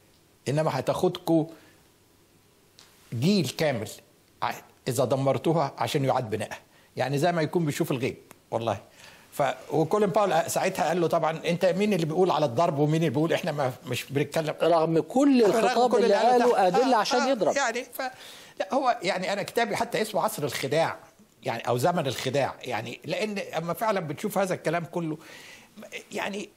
انما هتاخدكم جيل كامل ع- اذا دمرتوها عشان يعاد بنائها يعني زي ما يكون بيشوف الغيب والله ف وكولين باول ساعتها قال له طبعا انت مين اللي بيقول على الضرب ومين اللي بيقول احنا ما مش بنتكلم رغم كل الخطاب كل اللي قاله ده. ادله آه، عشان آه، يضرب يعني ف لا هو يعني انا كتابي حتى اسمه عصر الخداع يعني او زمن الخداع يعني لان اما فعلا بتشوف هذا الكلام كله يعني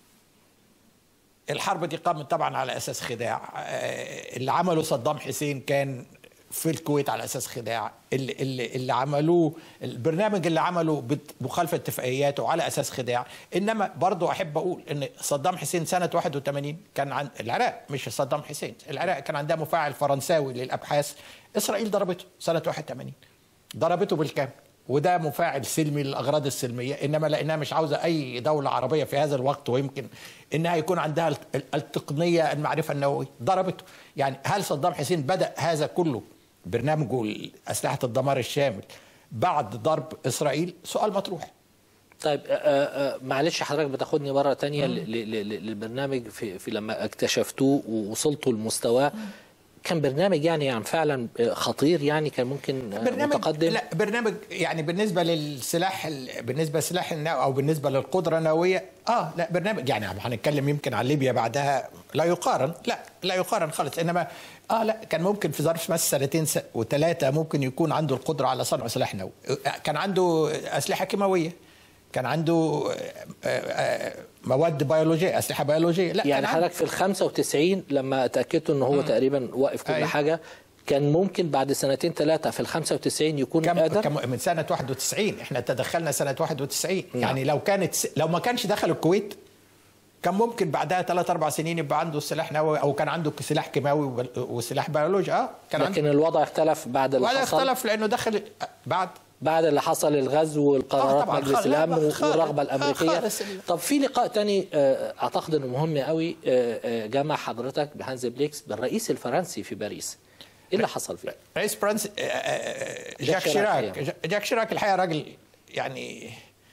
الحرب دي قامت طبعا على اساس خداع آه، اللي عمله صدام حسين كان في الكويت على اساس خداع اللي, اللي, اللي عملوه البرنامج اللي عمله بت- مخالفه اتفاقياته على اساس خداع انما برضو احب اقول ان صدام حسين سنه 81 كان عن العراق مش صدام حسين العراق كان عندها مفاعل فرنساوي للابحاث اسرائيل ضربته سنه 81 ضربته بالكامل وده مفاعل سلمي للاغراض السلميه انما لانها مش عاوزه اي دوله عربيه في هذا الوقت ويمكن انها يكون عندها الت- التقنيه المعرفه النوويه ضربته يعني هل صدام حسين بدا هذا كله برنامجه اسلحه الدمار الشامل بعد ضرب اسرائيل سؤال مطروح طيب آه، آه، معلش حضرتك بتاخدني مره تانية ل- ل- ل- للبرنامج في, في لما اكتشفتوه ووصلتوا لمستواه كان برنامج يعني, يعني فعلا آه، خطير يعني كان ممكن آه، برنامج متقدم لا برنامج يعني بالنسبه للسلاح ال- بالنسبه للسلاح النووي او بالنسبه للقدره النوويه اه لا برنامج يعني هنتكلم يمكن عن ليبيا بعدها لا يقارن لا لا يقارن خالص انما اه لا كان ممكن في ظرف مثلا سنتين س- وثلاثه ممكن يكون عنده القدره على صنع سلاح نووي آه، كان عنده اسلحه كيماويه كان عنده آه، آه، مواد بيولوجيه اسلحه بيولوجيه لا يعني كان عنده- حضرتك في ال 95 لما اتاكدتوا ان هو تقريبا واقف كل أيوة. حاجه كان ممكن بعد سنتين ثلاثه في ال 95 يكون كم قادر كم من سنه 91 احنا تدخلنا سنه 91 يعني لو كانت س- لو ما كانش دخل الكويت كان ممكن بعدها ثلاث اربع سنين يبقى عنده سلاح نووي او كان عنده سلاح كيماوي وبل- وسلاح بيولوجي اه كان عنده لكن الوضع اختلف بعد اللي ولا حصل اختلف لانه دخل بعد بعد اللي حصل الغزو والقرارات آه طبعاً. مجلس خالص- لا، الامن خالص- والرغبه آه الامريكيه خالص ال- طب في لقاء تاني آه، اعتقد انه مهم قوي آه، آه، جمع حضرتك بهانز بليكس بالرئيس الفرنسي في باريس ايه اللي حصل فيه؟ رئيس فرنسا آه، آه، جاك جاك شيراك شيراك يعني. جا- جاك شيراك الحقيقه راجل يعني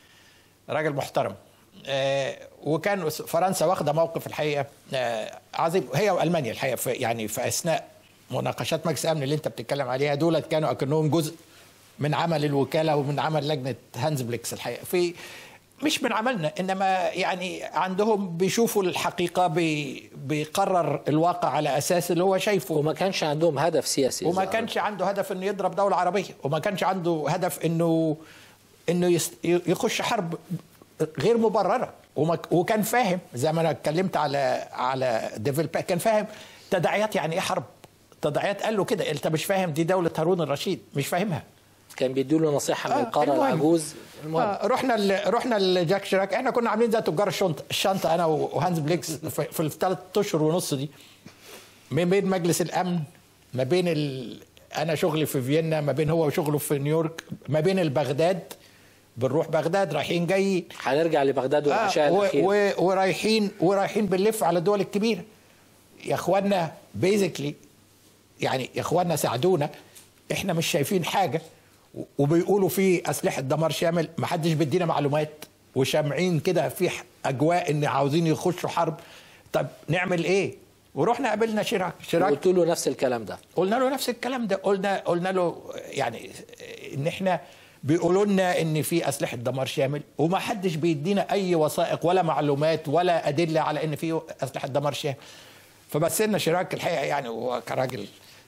راجل محترم آه، وكان فرنسا واخده موقف الحقيقه آه، عظيم هي والمانيا الحقيقه في يعني في اثناء مناقشات مجلس الامن اللي انت بتتكلم عليها دولت كانوا اكنهم جزء من عمل الوكاله ومن عمل لجنه هانز بليكس الحقيقه في مش من عملنا انما يعني عندهم بيشوفوا الحقيقه بي بيقرر الواقع على اساس اللي هو شايفه وما كانش عندهم هدف سياسي وما إذا كانش عنده هدف انه يضرب دوله عربيه وما كانش عنده هدف انه انه يس- يخش حرب غير مبرره وما وكان فاهم زي ما انا اتكلمت على على ديفل باك كان فاهم تداعيات يعني ايه حرب تداعيات قال له كده انت مش فاهم دي دوله هارون الرشيد مش فاهمها كان بيدوا له نصيحه من آه، القاره المهم. العجوز المهم آه رحنا ل... رحنا لجاك شيراك احنا كنا عاملين زي تجار الشنطه الشنطه انا وهانز بليكس في, في الثلاث اشهر ونص دي ما بين مجلس الامن ما بين ال... انا شغلي في فيينا ما بين هو وشغله في نيويورك ما بين البغداد بنروح بغداد رايحين جايين هنرجع لبغداد والعشاء آه و... الاخير و... ورايحين ورايحين بنلف على الدول الكبيره يا اخوانا بيزيكلي يعني يا اخوانا ساعدونا احنا مش شايفين حاجه و- وبيقولوا في اسلحه دمار شامل ما حدش بيدينا معلومات وشامعين كده في ح- اجواء ان عاوزين يخشوا حرب طب نعمل ايه ورحنا قابلنا شراك شراك قلت له نفس الكلام ده قلنا له نفس الكلام ده قلنا قلنا له يعني ان احنا بيقولوا لنا ان في اسلحه دمار شامل وما حدش بيدينا اي وثائق ولا معلومات ولا ادله على ان في اسلحه دمار شامل فبس لنا شراك الحقيقه يعني هو كراجل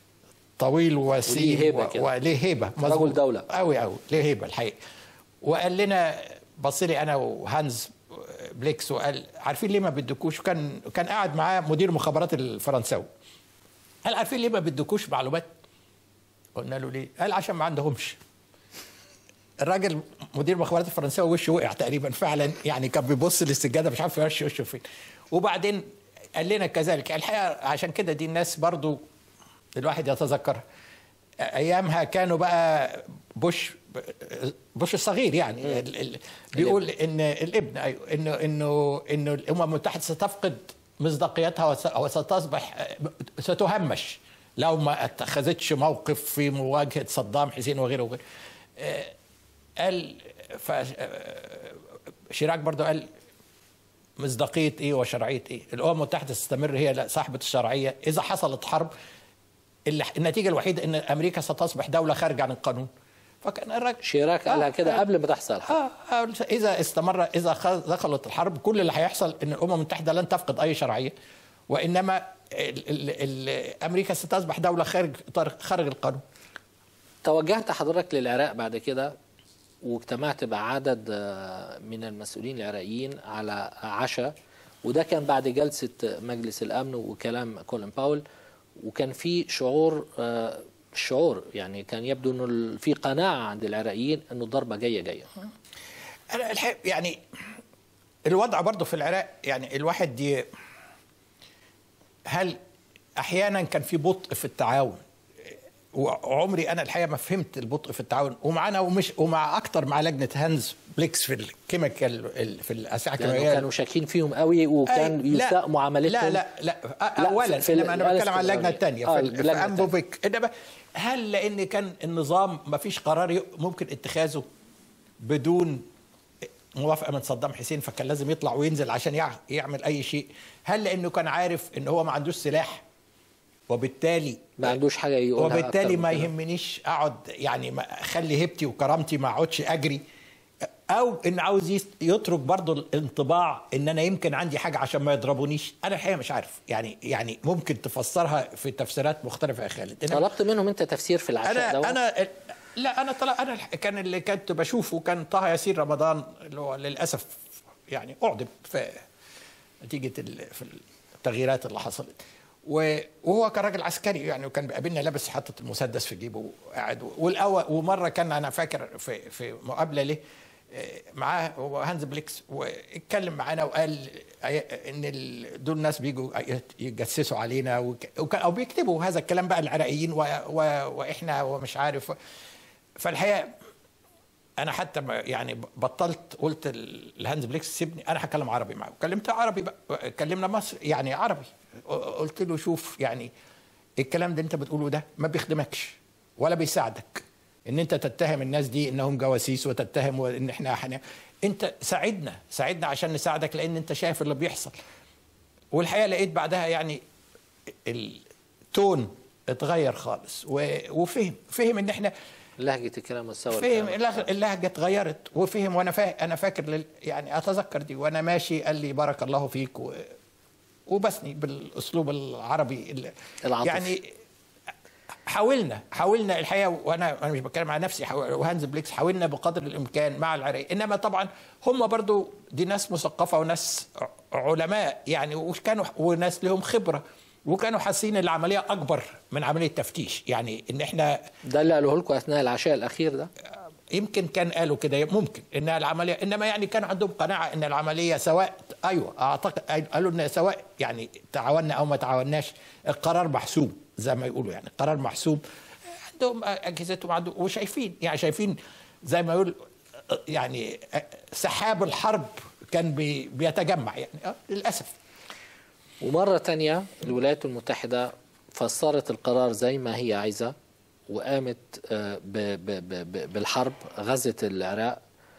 طويل وسيم وليه هيبة و- كده. وليه هيبه رجل دولة. قوي قوي ليه هيبه الحقيقه وقال لنا بص لي انا وهانز بليكس وقال عارفين ليه ما بدكوش كان كان قاعد معاه مدير مخابرات الفرنساوي قال عارفين ليه ما بدكوش معلومات قلنا له ليه قال عشان ما عندهمش الراجل مدير مخابرات الفرنساوي وشه وقع تقريبا فعلا يعني كان بيبص للسجاده مش عارف يرش وشه فين وبعدين قال لنا كذلك الحقيقه عشان كده دي الناس برضو الواحد يتذكرها ايامها كانوا بقى بوش بوش الصغير يعني ال- ال- بيقول ان الابن ايوه انه انه انه الامم المتحده ستفقد مصداقيتها وس- وستصبح ستهمش لو ما اتخذتش موقف في مواجهه صدام حسين وغيره وغيره آه، قال ف آه، شيراك برضه قال مصداقيه ايه وشرعيه ايه الامم المتحده تستمر هي صاحبه الشرعيه اذا حصلت حرب اللي النتيجه الوحيده ان امريكا ستصبح دوله خارجه عن القانون فكان الراجل شيراك قالها كده قبل ما تحصل الحرب آه آه اذا استمر اذا دخلت الحرب كل اللي هيحصل ان الامم المتحده لن تفقد اي شرعيه وانما ال ال ال امريكا ستصبح دوله خارج خارج القانون توجهت حضرتك للعراق بعد كده واجتمعت بعدد من المسؤولين العراقيين على عشاء وده كان بعد جلسة مجلس الأمن وكلام كولين باول وكان في شعور شعور يعني كان يبدو انه في قناعه عند العراقيين انه الضربه جايه جايه. انا الحقيقه يعني الوضع برضه في العراق يعني الواحد دي هل احيانا كان في بطء في التعاون وعمري انا الحقيقه ما فهمت البطء في التعاون ومعانا ومش ومع اكتر مع لجنه هانز بليكس في الكيميكال في الاسلحه الكيميائيه كانوا شاكين فيهم قوي وكان يساء معاملتهم لا لا لا اولا في انما انا بتكلم عن اللجنه الثانيه آه في, في انبوفيك انما هل لان كان النظام ما فيش قرار ممكن اتخاذه بدون موافقه من صدام حسين فكان لازم يطلع وينزل عشان يعمل اي شيء هل لانه كان عارف ان هو ما عندوش سلاح وبالتالي ما عندوش حاجه يقولها وبالتالي ما يهمنيش اقعد يعني ما اخلي هيبتي وكرامتي ما اقعدش اجري او ان عاوز يترك برضه الانطباع ان انا يمكن عندي حاجه عشان ما يضربونيش انا الحقيقه مش عارف يعني يعني ممكن تفسرها في تفسيرات مختلفه يا خالد طلبت منهم انت تفسير في العشاء انا انا لا انا طلع انا كان اللي كنت بشوفه كان طه ياسين رمضان اللي هو للاسف يعني اعدم في نتيجه في التغييرات اللي حصلت وهو كان راجل عسكري يعني وكان بيقابلنا لابس حاطط المسدس في جيبه وقاعد والاول ومره كان انا فاكر في في مقابله له معاه هو هانز بليكس واتكلم معانا وقال ان دول الناس بيجوا يتجسسوا علينا او بيكتبوا هذا الكلام بقى العراقيين واحنا ومش عارف فالحقيقه انا حتى يعني بطلت قلت لهانز بليكس سيبني انا هتكلم عربي معاه كلمت عربي بقى كلمنا مصر يعني عربي قلت له شوف يعني الكلام ده انت بتقوله ده ما بيخدمكش ولا بيساعدك ان انت تتهم الناس دي انهم جواسيس وتتهم ان احنا حنا انت ساعدنا ساعدنا عشان نساعدك لان انت شايف اللي بيحصل والحقيقه لقيت بعدها يعني التون اتغير خالص وفهم فهم ان احنا لهجه الكلام والسوى فهم اللهجه اتغيرت وفهم وانا فا... انا فاكر لل... يعني اتذكر دي وانا ماشي قال لي بارك الله فيك و... وبسني بالاسلوب العربي العاطفي يعني حاولنا حاولنا الحقيقه وانا انا مش بتكلم على نفسي وهانز بليكس حاولنا بقدر الامكان مع العراق انما طبعا هم برضو دي ناس مثقفه وناس علماء يعني وكانوا وناس لهم خبره وكانوا حاسين العمليه اكبر من عمليه تفتيش يعني ان احنا ده اللي قالوه لكم اثناء العشاء الاخير ده يمكن كان قالوا كده ممكن انها العمليه انما يعني كان عندهم قناعه ان العمليه سواء ايوه اعتقد قالوا ان سواء يعني تعاوننا او ما تعاوناش القرار محسوم زي ما يقولوا يعني القرار محسوم عندهم اجهزتهم عندهم وشايفين يعني شايفين زي ما يقول يعني سحاب الحرب كان بي بيتجمع يعني للاسف ومرة تانية الولايات المتحدة فسرت القرار زي ما هي عايزة وقامت بالحرب غزت العراق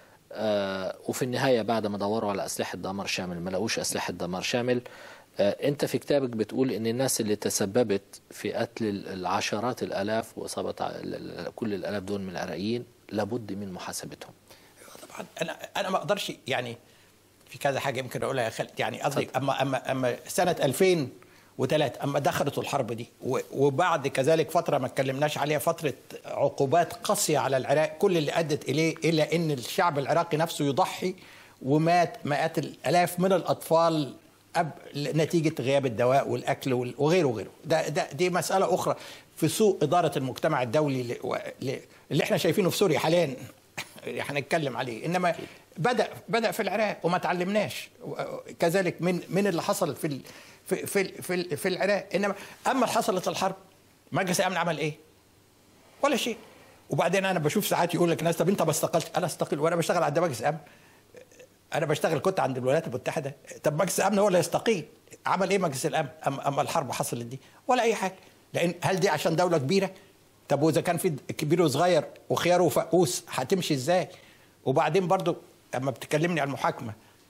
وفي النهاية بعد ما دوروا على أسلحة دمار شامل ما لقوش أسلحة دمار شامل أنت في كتابك بتقول إن الناس اللي تسببت في قتل العشرات الآلاف وإصابة كل الآلاف دول من العراقيين لابد من محاسبتهم طبعا أنا أنا ما أقدرش يعني في كذا حاجه يمكن اقولها يا خالد يعني قصدي اما اما اما سنه 2003 اما دخلت الحرب دي وبعد كذلك فتره ما اتكلمناش عليها فتره عقوبات قاسيه على العراق كل اللي ادت اليه الى ان الشعب العراقي نفسه يضحي ومات مئات الالاف من الاطفال أب نتيجه غياب الدواء والاكل وغيره وغيره ده, ده دي مساله اخرى في سوء اداره المجتمع الدولي اللي احنا شايفينه في سوريا حاليا هنتكلم عليه انما بدا بدا في العراق وما تعلمناش كذلك من من اللي حصل في في في في, في العراق انما اما حصلت الحرب مجلس الامن عمل ايه؟ ولا شيء وبعدين انا بشوف ساعات يقول لك ناس طب انت ما استقلت انا استقل وانا بشتغل عند مجلس الامن انا بشتغل كنت عند الولايات المتحده طب مجلس الامن هو اللي يستقيل عمل ايه مجلس الامن اما, أما الحرب حصلت دي ولا اي حاجه لان هل دي عشان دوله كبيره طب واذا كان في كبير وصغير وخيار وفقوس هتمشي ازاي وبعدين برضو اما بتكلمني عن المحاكمه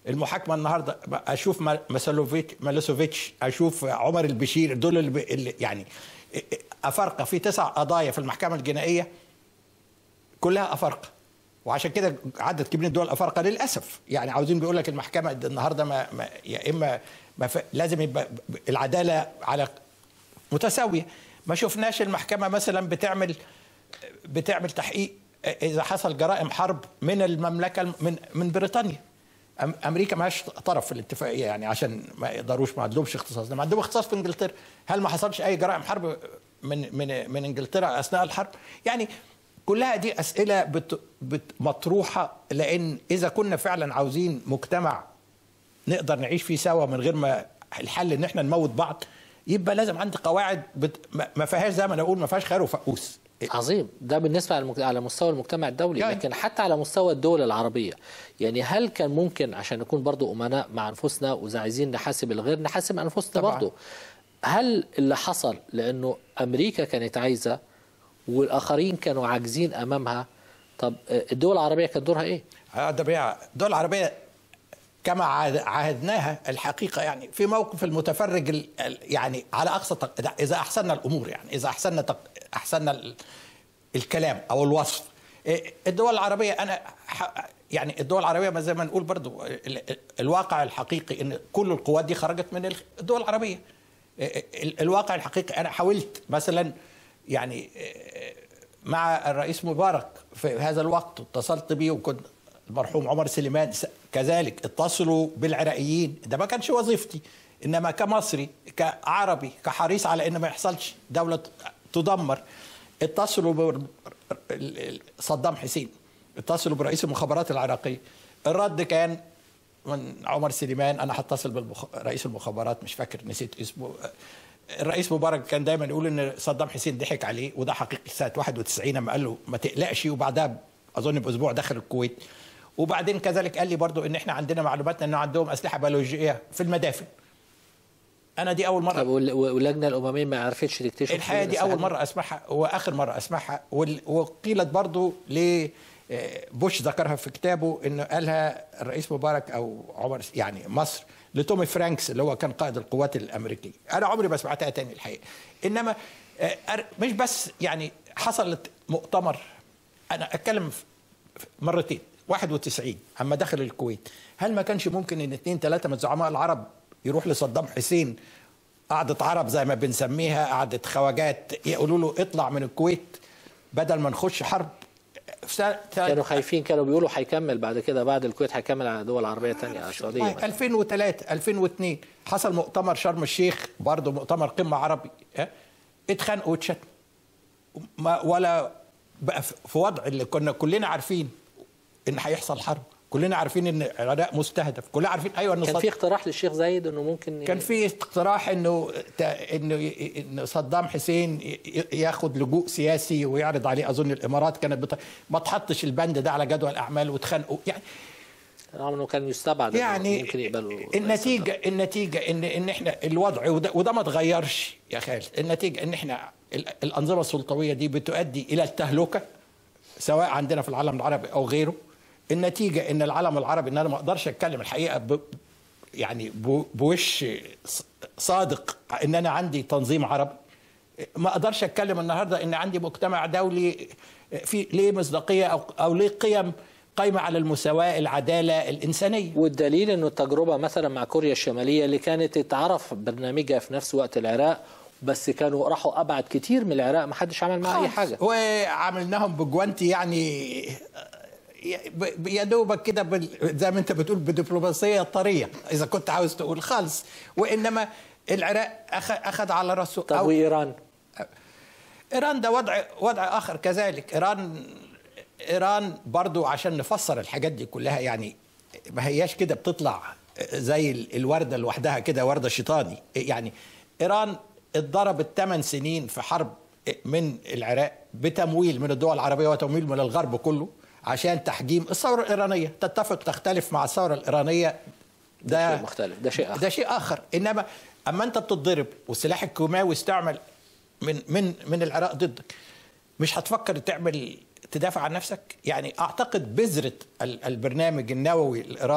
المحاكمه النهارده اشوف ما- ماسلوفيتش مالوسوفيتش اشوف عمر البشير دول اللي, ب- اللي يعني افارقه في تسع قضايا في المحكمه الجنائيه كلها افارقه وعشان كده عدد كبير من الدول الافارقه للاسف يعني عاوزين بيقول لك المحكمه النهارده ما, ما يا اما ما ف... لازم يبقى ب- العداله على متساويه ما شفناش المحكمه مثلا بتعمل بتعمل تحقيق اذا حصل جرائم حرب من المملكه من من بريطانيا أم- امريكا ماش طرف في الاتفاقيه يعني عشان ما يقدروش ما عندهمش اختصاص ما عندهم اختصاص في انجلترا هل ما حصلش اي جرائم حرب من من من انجلترا اثناء الحرب يعني كلها دي اسئله بت بت مطروحه لان اذا كنا فعلا عاوزين مجتمع نقدر نعيش فيه سوا من غير ما الحل ان احنا نموت بعض يبقى لازم عندي قواعد بت... ما- ما فيهاش زي ما انا اقول ما فيهاش خير وفقوس عظيم ده بالنسبة على المك- على مستوى المجتمع الدولي يعني. لكن حتى على مستوى الدول العربية يعني هل كان ممكن عشان نكون برضو أمناء مع أنفسنا وإذا عايزين نحاسب الغير نحاسب أنفسنا طبعاً. برضو هل اللي حصل لأنه أمريكا كانت عايزة والآخرين كانوا عاجزين أمامها طب آه، الدول العربية كان دورها إيه؟ هذا بيع الدول العربية كما عاد- عاهدناها الحقيقة يعني في موقف المتفرج ال- ال- يعني على أقصى تق- إذا أحسننا الأمور يعني إذا أحسننا تق- أحسننا ال- الكلام أو الوصف إيه، الدول العربية أنا ح- يعني الدول العربية ما زي ما نقول برضو ال- ال- الواقع الحقيقي إن كل القوات دي خرجت من ال- الدول العربية إيه، ال- الواقع الحقيقي أنا حاولت مثلا يعني مع الرئيس مبارك في هذا الوقت اتصلت بيه وكنت المرحوم عمر سليمان س- كذلك اتصلوا بالعراقيين ده ما كانش وظيفتي انما كمصري كعربي كحريص على ان ما يحصلش دوله تدمر اتصلوا ب صدام حسين اتصلوا برئيس المخابرات العراقيه الرد كان من عمر سليمان انا هتصل برئيس المخابرات مش فاكر نسيت اسمه الرئيس مبارك كان دايما يقول ان صدام حسين ضحك عليه وده حقيقي سنه 91 لما قال له ما تقلقش وبعدها اظن باسبوع دخل الكويت وبعدين كذلك قال لي برضو ان احنا عندنا معلوماتنا انه عندهم اسلحه بيولوجيه في المدافن انا دي اول مره طب وال- واللجنة الأممية ما عرفتش تكتشف الحقيقه دي اول مره اسمعها واخر مره اسمعها وال- وقيلت برضو ل آه، بوش ذكرها في كتابه انه قالها الرئيس مبارك او عمر يعني مصر لتومي فرانكس اللي هو كان قائد القوات الامريكيه انا عمري ما سمعتها تاني الحقيقه انما آه، أر- مش بس يعني حصلت مؤتمر انا اتكلم في- في مرتين 91 اما دخل الكويت هل ما كانش ممكن ان اثنين ثلاثه من زعماء العرب يروح لصدام حسين قعدة عرب زي ما بنسميها قعدة خواجات يقولوا له اطلع من الكويت بدل ما نخش حرب في سنة كانوا خايفين كانوا بيقولوا هيكمل بعد كده بعد الكويت هيكمل على دول عربية تانية على السعودية مثلاً. 2003 2002 حصل مؤتمر شرم الشيخ برضه مؤتمر قمة عربي ها؟ اتخانقوا واتشتموا ما- ولا بقى في في وضع اللي كنا كلنا عارفين ان هيحصل حرب كلنا عارفين ان العراق مستهدف كلنا عارفين ايوه ان كان صد- في اقتراح للشيخ زايد انه ممكن كان في اقتراح انه تا- انه ي- ان صدام حسين ي- ي- ياخد لجوء سياسي ويعرض عليه اظن الامارات كانت بت... ما تحطش البند ده على جدول الاعمال واتخانقوا يعني رغم انه كان يستبعد إنه يعني ممكن يقبلوا النتيجه النتيجه ان ان احنا الوضع وده, وده ما اتغيرش يا خالد النتيجه ان احنا ال- الانظمه السلطويه دي بتؤدي الى التهلكه سواء عندنا في العالم العربي او غيره النتيجه ان العالم العربي ان انا ما اقدرش اتكلم الحقيقه ب يعني ب- بوش ص- صادق ان انا عندي تنظيم عربي ما اقدرش اتكلم النهارده ان عندي مجتمع دولي في ليه مصداقيه او او ليه قيم قايمه على المساواه العداله الانسانيه والدليل انه التجربه مثلا مع كوريا الشماليه اللي كانت اتعرف برنامجها في نفس وقت العراق بس كانوا راحوا ابعد كتير من العراق ما حدش عمل معاه اي حاجه وعملناهم بجوانتي يعني ب- يا دوبك كده بال- زي ما انت بتقول بدبلوماسيه طريه اذا كنت عاوز تقول خالص وانما العراق أخ- اخذ على راسه طب أو- وايران ايران ده وضع وضع اخر كذلك ايران ايران برضو عشان نفسر الحاجات دي كلها يعني ما هياش كده بتطلع زي ال- الورده لوحدها كده ورده شيطاني يعني ايران اتضربت 8 سنين في حرب من العراق بتمويل من الدول العربيه وتمويل من الغرب كله عشان تحجيم الثوره الايرانيه تتفق تختلف مع الثوره الايرانيه ده شيء مختلف ده شيء اخر ده شيء اخر انما اما انت بتتضرب والسلاح الكيماوي استعمل من من من العراق ضدك مش هتفكر تعمل تدافع عن نفسك يعني اعتقد بذره ال- البرنامج النووي الايراني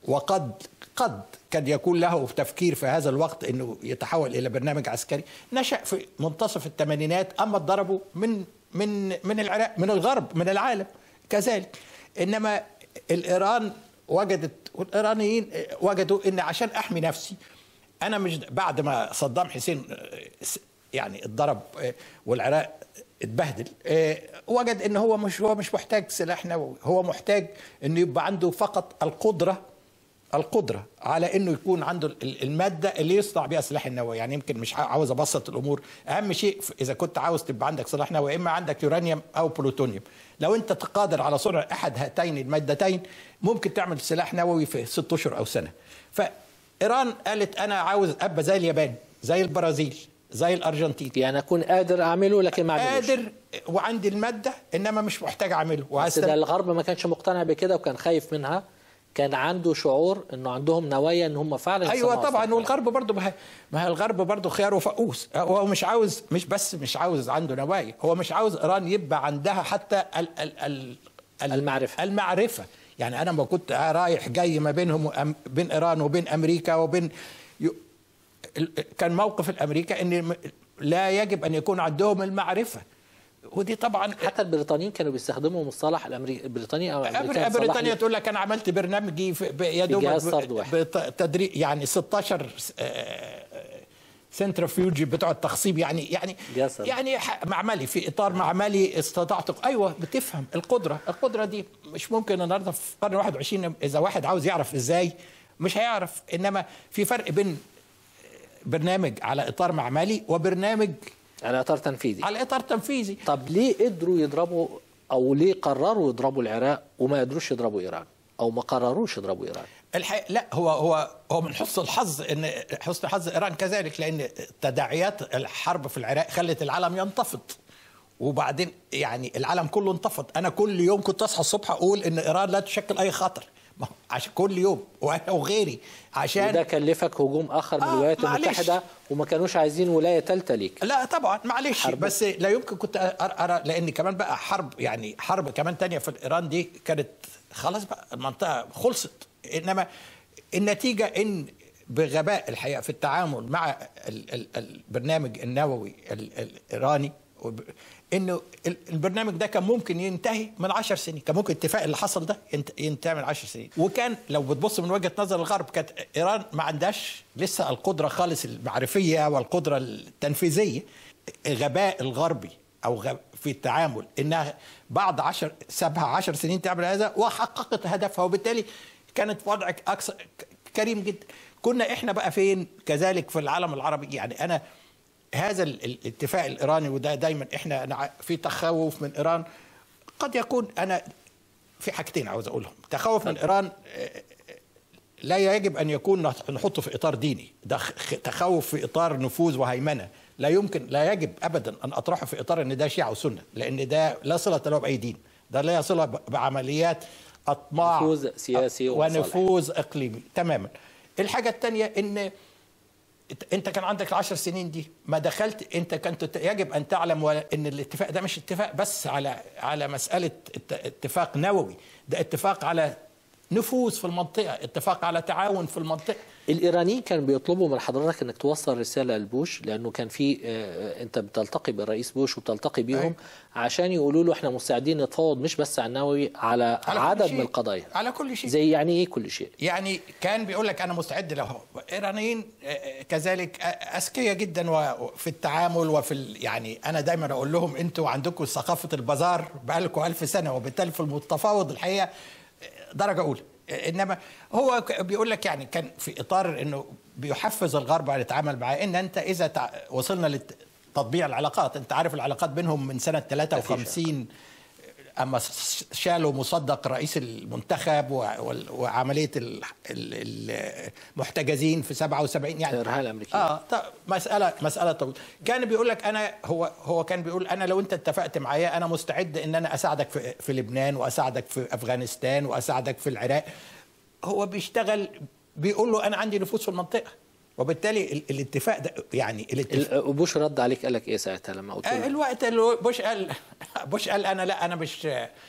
وقد قد قد يكون له تفكير في هذا الوقت انه يتحول الى برنامج عسكري نشا في منتصف الثمانينات اما ضربوا من من من العراق من الغرب من العالم كذلك انما الايران وجدت والايرانيين وجدوا ان عشان احمي نفسي انا مش بعد ما صدام حسين يعني اتضرب والعراق اتبهدل وجد ان هو مش هو مش محتاج سلاح نووي هو محتاج انه يبقى عنده فقط القدره القدرة على انه يكون عنده المادة اللي يصنع بها السلاح النووي يعني يمكن مش عاوز ابسط الامور اهم شيء اذا كنت عاوز تبقى عندك سلاح نووي اما عندك يورانيوم او بلوتونيوم لو انت قادر على صنع احد هاتين المادتين ممكن تعمل سلاح نووي في ست اشهر او سنة فايران قالت انا عاوز ابقى زي اليابان زي البرازيل زي الارجنتين يعني اكون قادر اعمله لكن ما اعملوش قادر وعندي الماده انما مش محتاج اعمله بس ده الغرب ما كانش مقتنع بكده وكان خايف منها كان عنده شعور انه عندهم نوايا ان هم فعلا ايوه طبعا والغرب برضه ما هي الغرب برضه خيار وفقوس هو مش عاوز مش بس مش عاوز عنده نوايا هو مش عاوز ايران يبقى عندها حتى ال ال ال ال المعرفه المعرفه يعني انا ما كنت رايح جاي ما بينهم بين ايران وبين امريكا وبين كان موقف الامريكا ان لا يجب ان يكون عندهم المعرفه ودي طبعا حتى البريطانيين كانوا بيستخدموا مصطلح الامريكي البريطانيا او امريكا بريطانيا تقول لك انا عملت برنامجي يا دوب بتدريب يعني 16 سنترفيوجي بتوع التخصيب يعني يعني جسد. يعني معملي في اطار معملي استطعت ايوه بتفهم القدره القدره دي مش ممكن النهارده في القرن 21 اذا واحد عاوز يعرف ازاي مش هيعرف انما في فرق بين برنامج على اطار معملي وبرنامج على اطار تنفيذي على اطار تنفيذي طب ليه قدروا يضربوا او ليه قرروا يضربوا العراق وما قدروش يضربوا ايران او ما قرروش يضربوا ايران الحقيقة لا هو هو هو من حسن الحظ ان حسن حظ ايران كذلك لان تداعيات الحرب في العراق خلت العالم ينتفض وبعدين يعني العالم كله انتفض انا كل يوم كنت اصحى الصبح اقول ان ايران لا تشكل اي خطر عشان كل يوم وانا وغيري عشان وده كلفك هجوم اخر من الولايات آه المتحده وما كانوش عايزين ولايه ثالثه ليك لا طبعا معلش بس لا يمكن كنت ارى لان كمان بقى حرب يعني حرب كمان تانية في ايران دي كانت خلاص بقى المنطقه خلصت انما النتيجه ان بغباء الحقيقه في التعامل مع البرنامج النووي الايراني انه البرنامج ده كان ممكن ينتهي من عشر سنين كان ممكن الاتفاق اللي حصل ده ينتهي من عشر سنين وكان لو بتبص من وجهه نظر الغرب كانت ايران ما عندهاش لسه القدره خالص المعرفيه والقدره التنفيذيه غباء الغربي او غب في التعامل انها بعد عشر سبعة عشر سنين تعمل هذا وحققت هدفها وبالتالي كانت في وضع اكثر كريم جدا كنا احنا بقى فين كذلك في العالم العربي يعني انا هذا الاتفاق الايراني وده دايما احنا في تخوف من ايران قد يكون انا في حاجتين عاوز اقولهم تخوف من ايران لا يجب ان يكون نحطه في اطار ديني ده تخوف في اطار نفوذ وهيمنه لا يمكن لا يجب ابدا ان اطرحه في اطار ان ده شيعه وسنه لان ده لا صله له باي دين ده لا صله بعمليات اطماع نفوذ سياسي ونفوذ اقليمي تماما الحاجه الثانيه ان انت كان عندك العشر سنين دي ما دخلت انت كنت يجب ان تعلم ان الاتفاق ده مش اتفاق بس على على مساله اتفاق نووي ده اتفاق على نفوذ في المنطقه اتفاق على تعاون في المنطقه الايرانيين كانوا بيطلبوا من حضرتك انك توصل رساله لبوش لانه كان في اه انت بتلتقي بالرئيس بوش وبتلتقي بيهم أي. عشان يقولوا له احنا مستعدين نتفاوض مش بس على النووي على, على عدد من القضايا على كل شيء زي يعني ايه كل شيء يعني كان بيقول لك انا مستعد له ايرانيين كذلك اذكياء جدا وفي التعامل وفي يعني انا دايما اقول لهم انتوا عندكم ثقافه البازار بقالكم ألف سنه وبالتالي في المتفاوض الحقيقه درجه اولى انما هو بيقول لك يعني كان في اطار انه بيحفز الغرب على يتعامل معاه ان انت اذا وصلنا لتطبيع العلاقات انت عارف العلاقات بينهم من سنه 53 اما شالوا مصدق رئيس المنتخب وعمليه المحتجزين في 77 يعني الارهاب الامريكي اه مساله مساله طويله كان بيقول لك انا هو هو كان بيقول انا لو انت اتفقت معايا انا مستعد ان انا اساعدك في, في لبنان واساعدك في افغانستان واساعدك في العراق هو بيشتغل بيقول له انا عندي نفوذ في المنطقه وبالتالي الاتفاق ده يعني الاتفاق بوش رد عليك قال لك ايه ساعتها لما قلت له الوقت اللي بوش قال بوش قال انا لا انا مش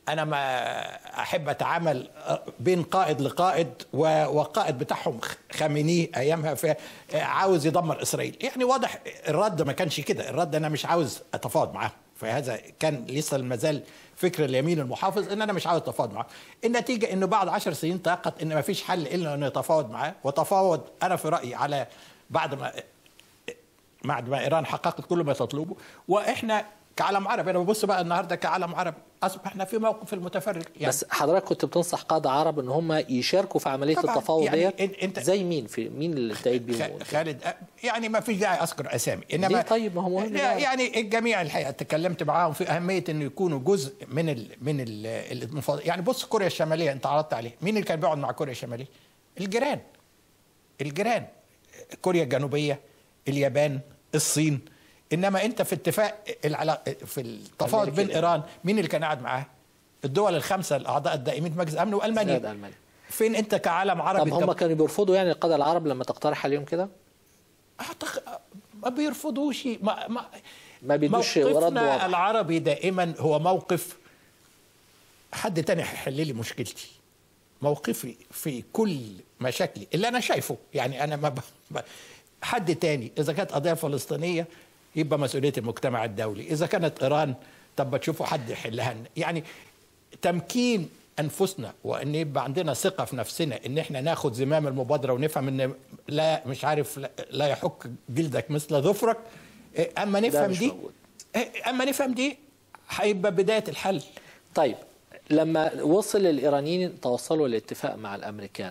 انا ما احب اتعامل بين قائد لقائد و- وقائد بتاعهم خامنئي ايامها ف- عاوز يدمر اسرائيل يعني واضح الرد ما كانش كده الرد انا مش عاوز اتفاوض معاهم فهذا كان لسه المازال فكر اليمين المحافظ ان انا مش عاوز اتفاوض معاه النتيجه انه بعد عشر سنين تيقت ان ما فيش حل الا انه يتفاوض معاه وتفاوض انا في رايي على بعد ما بعد ما ايران حققت كل ما تطلبه واحنا كعالم عربي انا ببص بقى النهارده كعالم عربي اصبحنا في موقف المتفرج يعني بس حضرتك كنت بتنصح قاده عرب ان هم يشاركوا في عمليه طبعاً. التفاوض يعني ديت إن- أنت- زي مين في مين اللي انتهيت بيهم خ- خالد أ- يعني ما فيش داعي اذكر اسامي انما ليه طيب؟ ما هو مهم لا، نعرف. يعني الجميع الحقيقه تكلمت معاهم في اهميه انه يكونوا جزء من ال من ال المفاوضات يعني بص كوريا الشماليه انت عرضت عليه مين اللي كان بيقعد مع كوريا الشماليه الجيران الجيران كوريا الجنوبيه اليابان الصين انما انت في اتفاق العلاق في التفاوض أمريكا بين ايران مين اللي كان قاعد معاه الدول الخمسه الاعضاء الدائمين في مجلس الامن زائد والمانيا ألمانيا. فين انت كعالم طب عربي هم كانوا بيرفضوا يعني القاده العرب لما تقترح عليهم كده أعتقد ما بيرفضوش ما ما ما بيدوش موقفنا ورد واضح. العربي دائما هو موقف حد تاني هيحل لي مشكلتي موقفي في كل مشاكلي اللي انا شايفه يعني انا ما ب... ب... حد تاني اذا كانت قضيه فلسطينيه يبقى مسؤوليه المجتمع الدولي اذا كانت ايران طب ما تشوفوا حد يحلها لنا. يعني تمكين انفسنا وان يبقى عندنا ثقه في نفسنا ان احنا ناخد زمام المبادره ونفهم ان لا مش عارف لا, لا يحك جلدك مثل ظفرك إيه، اما نفهم مش دي موجود. إيه، اما نفهم دي هيبقى بدايه الحل طيب لما وصل الايرانيين توصلوا لاتفاق مع الامريكان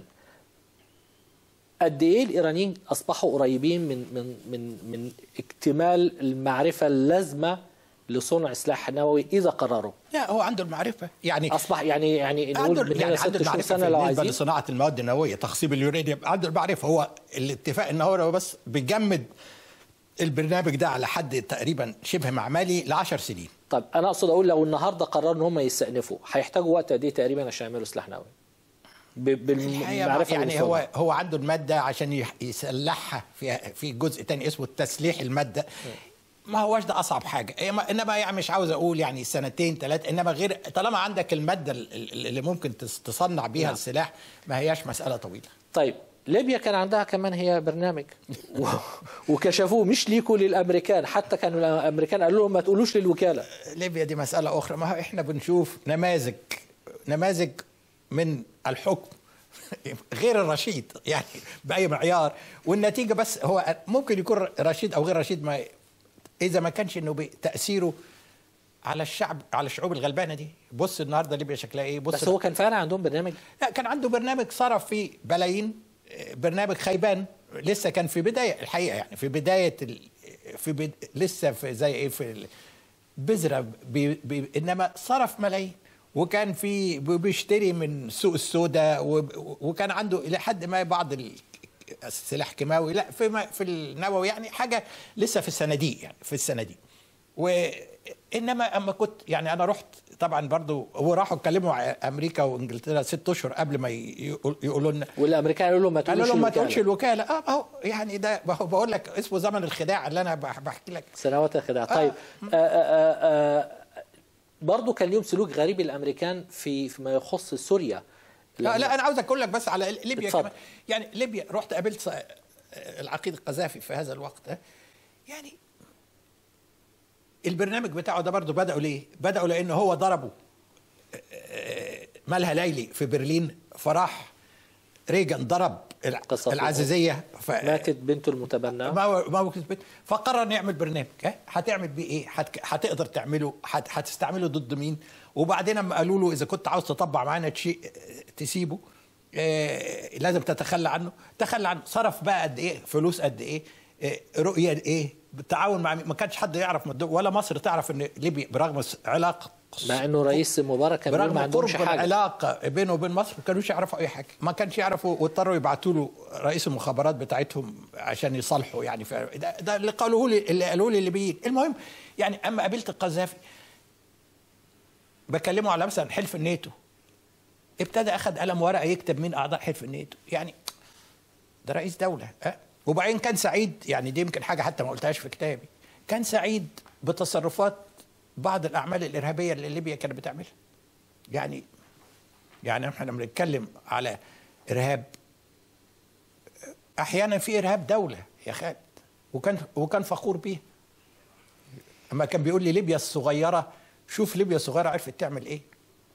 قد ايه الايرانيين اصبحوا قريبين من من من من اكتمال المعرفه اللازمه لصنع سلاح نووي اذا قرروا لا هو عنده المعرفه يعني اصبح يعني يعني نقول عنده من هنا يعني عنده ست شهور المعرفه سنه لو بالنسبه عايزين لصناعه المواد النوويه تخصيب اليورانيوم عنده المعرفه هو الاتفاق ان هو بس بيجمد البرنامج ده على حد تقريبا شبه معملي ل 10 سنين طب انا اقصد اقول لو النهارده قرروا ان هم يستأنفوا هيحتاجوا وقت قد ايه تقريبا عشان يعملوا سلاح نووي ب- الحقيقة بالمعرفه يعني المصطلحة. هو هو عنده الماده عشان يح- يسلحها في في جزء تاني اسمه تسليح الماده ما هوش ده اصعب حاجه إيه ما- انما يعني مش عاوز اقول يعني سنتين ثلاثه انما غير طالما عندك الماده ال- ال- اللي ممكن تص- تصنع بيها نعم. السلاح ما هياش مساله طويله طيب ليبيا كان عندها كمان هي برنامج و- وكشفوه مش ليكوا للامريكان حتى كانوا الامريكان قالوا لهم ما تقولوش للوكاله ليبيا دي مسألة أخرى ما هو إحنا بنشوف نماذج نماذج من الحكم غير الرشيد يعني بأي معيار والنتيجة بس هو ممكن يكون رشيد أو غير رشيد ما إذا ما كانش إنه تأثيره على الشعب على الشعوب الغلبانة دي بص النهاردة ليبيا شكلها إيه بص بس هو كان فعلا عندهم برنامج لا كان عنده برنامج صرف فيه بلايين آه، برنامج خيبان لسه كان في بدايه الحقيقه يعني في بدايه ال... في بد... لسه في زي ايه في ال- بذره بي... بي... انما صرف ملايين وكان في بي- بيشتري من سوق السوداء و... وكان عنده الى حد ما بعض ال... السلاح كيماوي لا في ما... في النووي يعني حاجه لسه في الصناديق يعني في الصناديق وانما اما كنت يعني انا رحت طبعا برضو وراحوا اتكلموا مع امريكا وانجلترا ست اشهر قبل ما يقول- يقولوا لنا والامريكان قالوا لهم ما قالوا تقولوش لهم ما للوكالة. تقولش الوكاله اه ما هو يعني ده ما هو بقول لك اسمه زمن الخداع اللي انا بح- بحكي لك سنوات الخداع طيب آه آه آه برضه كان ليهم سلوك غريب الامريكان في فيما يخص سوريا لا, لا انا عاوز اقول لك بس على ليبيا اتفضل. كمان يعني ليبيا رحت قابلت ص- العقيد القذافي في هذا الوقت ده يعني البرنامج بتاعه ده برضه بدأوا ليه؟ بدأوا لأنه هو ضربه آه، مالها ليلي في برلين فراح ريجن ضرب الع- قصة العزيزية ف... ماتت بنته المتبنى ما هو ما هو كسبت فقرر انه يعمل برنامج ها؟ هتعمل بيه ايه؟ هت... هتقدر تعمله هت... هتستعمله ضد مين؟ وبعدين لما قالوا له اذا كنت عاوز تطبع معانا شيء تسيبه آه لازم تتخلى عنه تخلى عنه صرف بقى قد ايه فلوس قد ايه آه رؤيه ايه بالتعاون مع مين؟ ما كانش حد يعرف من الدول ولا مصر تعرف ان ليبيا برغم علاقه مع انه رئيس مبارك كان بيقول ما برغم عندهمش قرب حاجه العلاقه بينه وبين مصر ما كانوش يعرفوا اي حاجه ما كانش يعرفوا واضطروا يبعتوا له رئيس المخابرات بتاعتهم عشان يصالحوا يعني ف... ده, ده اللي قالوه لي اللي قالوه لي الليبيين المهم يعني اما قابلت القذافي بكلمه على مثلا حلف الناتو ابتدى اخذ قلم ورقه يكتب مين اعضاء حلف الناتو يعني ده رئيس دوله أه؟ وبعدين كان سعيد يعني دي يمكن حاجه حتى ما قلتهاش في كتابي كان سعيد بتصرفات بعض الاعمال الارهابيه اللي ليبيا كانت بتعملها يعني يعني احنا بنتكلم على ارهاب احيانا في ارهاب دوله يا خالد وكان وكان فخور بيه اما كان بيقول لي ليبيا الصغيره شوف ليبيا الصغيره عرفت تعمل ايه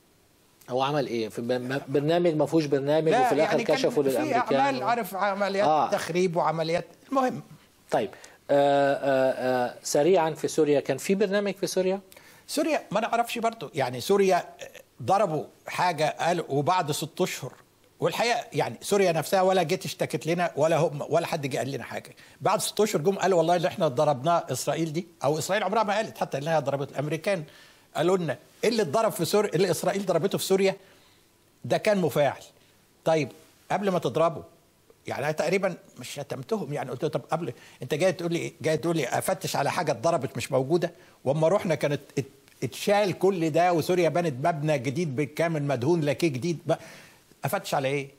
هو عمل ايه في ب- برنامج ما فيهوش برنامج وفي الاخر كان كشفوا في للامريكان اعمال عارف عمليات آه. آه. تخريب وعمليات المهم طيب آه آه آه سريعا في سوريا كان في برنامج في سوريا سوريا ما نعرفش برضه يعني سوريا ضربوا حاجه قال وبعد ست اشهر والحقيقه يعني سوريا نفسها ولا جيت اشتكت لنا ولا هم ولا حد جه قال لنا حاجه بعد ست اشهر جم قالوا والله اللي احنا ضربناه اسرائيل دي او اسرائيل عمرها ما قالت حتى انها ضربت الامريكان قالوا لنا إيه اللي اتضرب في سوريا اللي اسرائيل ضربته في سوريا ده كان مفاعل طيب قبل ما تضربه يعني أنا تقريبا مش شتمتهم يعني قلت له طب قبل انت جاي تقول لي إيه؟ جاي تقول لي افتش على حاجه اتضربت مش موجوده واما رحنا كانت ات- اتشال كل ده وسوريا بنت مبنى جديد بالكامل مدهون لاكيه جديد بقى افتش على ايه؟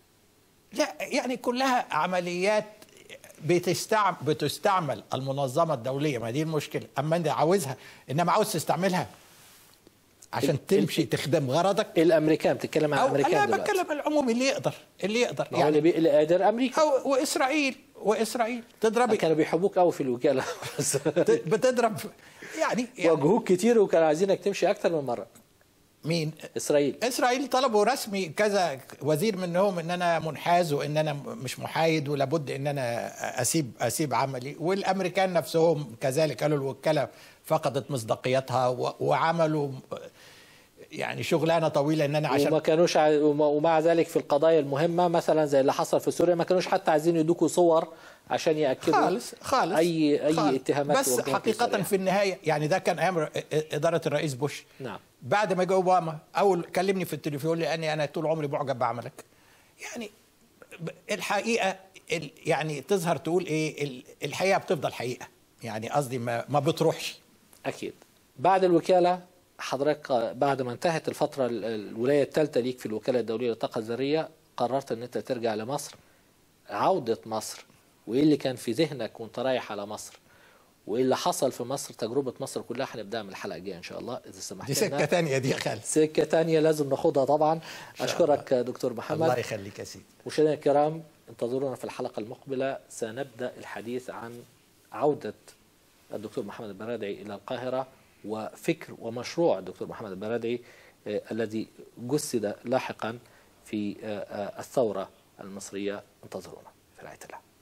لا يعني كلها عمليات بتستعمل بتستعمل المنظمه الدوليه ما دي المشكله اما انت عاوزها انما عاوز تستعملها عشان تمشي تخدم غرضك الامريكان بتتكلم عن او الامريكان انا دلوقتي بتكلم العموم اللي يقدر اللي يقدر ما هو اللي, يعني بي... اللي قادر امريكا او واسرائيل واسرائيل تضرب كانوا بيحبوك قوي في الوكاله بس بتضرب يعني, يعني واجهوك كتير وكانوا عايزينك تمشي اكتر من مره مين اسرائيل اسرائيل طلبوا رسمي كذا وزير منهم ان انا منحاز وان انا مش محايد ولابد ان انا اسيب اسيب عملي والامريكان نفسهم كذلك قالوا الوكاله فقدت مصداقيتها و- وعملوا يعني شغلانه طويله ان انا وما عشان كانوش ع... وما- ومع ذلك في القضايا المهمه مثلا زي اللي حصل في سوريا ما كانوش حتى عايزين يدوكوا صور عشان ياكدوا خالص خالص اي اي خالص. اتهامات بس توجهت حقيقه لسوريا. في النهايه يعني ده كان امر اداره الرئيس بوش نعم بعد ما جه اوباما اول كلمني في التليفون لاني انا طول عمري معجب بعملك يعني ب- الحقيقه ال- يعني تظهر تقول ايه ال- الحقيقه بتفضل حقيقه يعني قصدي ما, ما بتروحش اكيد بعد الوكاله حضرتك بعد ما انتهت الفتره ال- الولايه الثالثه ليك في الوكاله الدوليه للطاقه الذريه قررت ان انت ترجع لمصر عوده مصر وايه اللي كان في ذهنك وانت رايح على مصر وايه اللي حصل في مصر تجربه مصر كلها هنبداها من الحلقه الجايه ان شاء الله اذا سمحت دي سكه لنا. تانية دي يا خالد سكه تانية لازم ناخدها طبعا شاء اشكرك دكتور محمد الله يخليك يا سيدي مشاهدينا الكرام انتظرونا في الحلقة المقبلة سنبدأ الحديث عن عودة الدكتور محمد البرادعي إلى القاهرة وفكر ومشروع الدكتور محمد البرادعي آه، الذي جسد لاحقا في آه، آه، الثورة المصرية انتظرونا في رعاية الله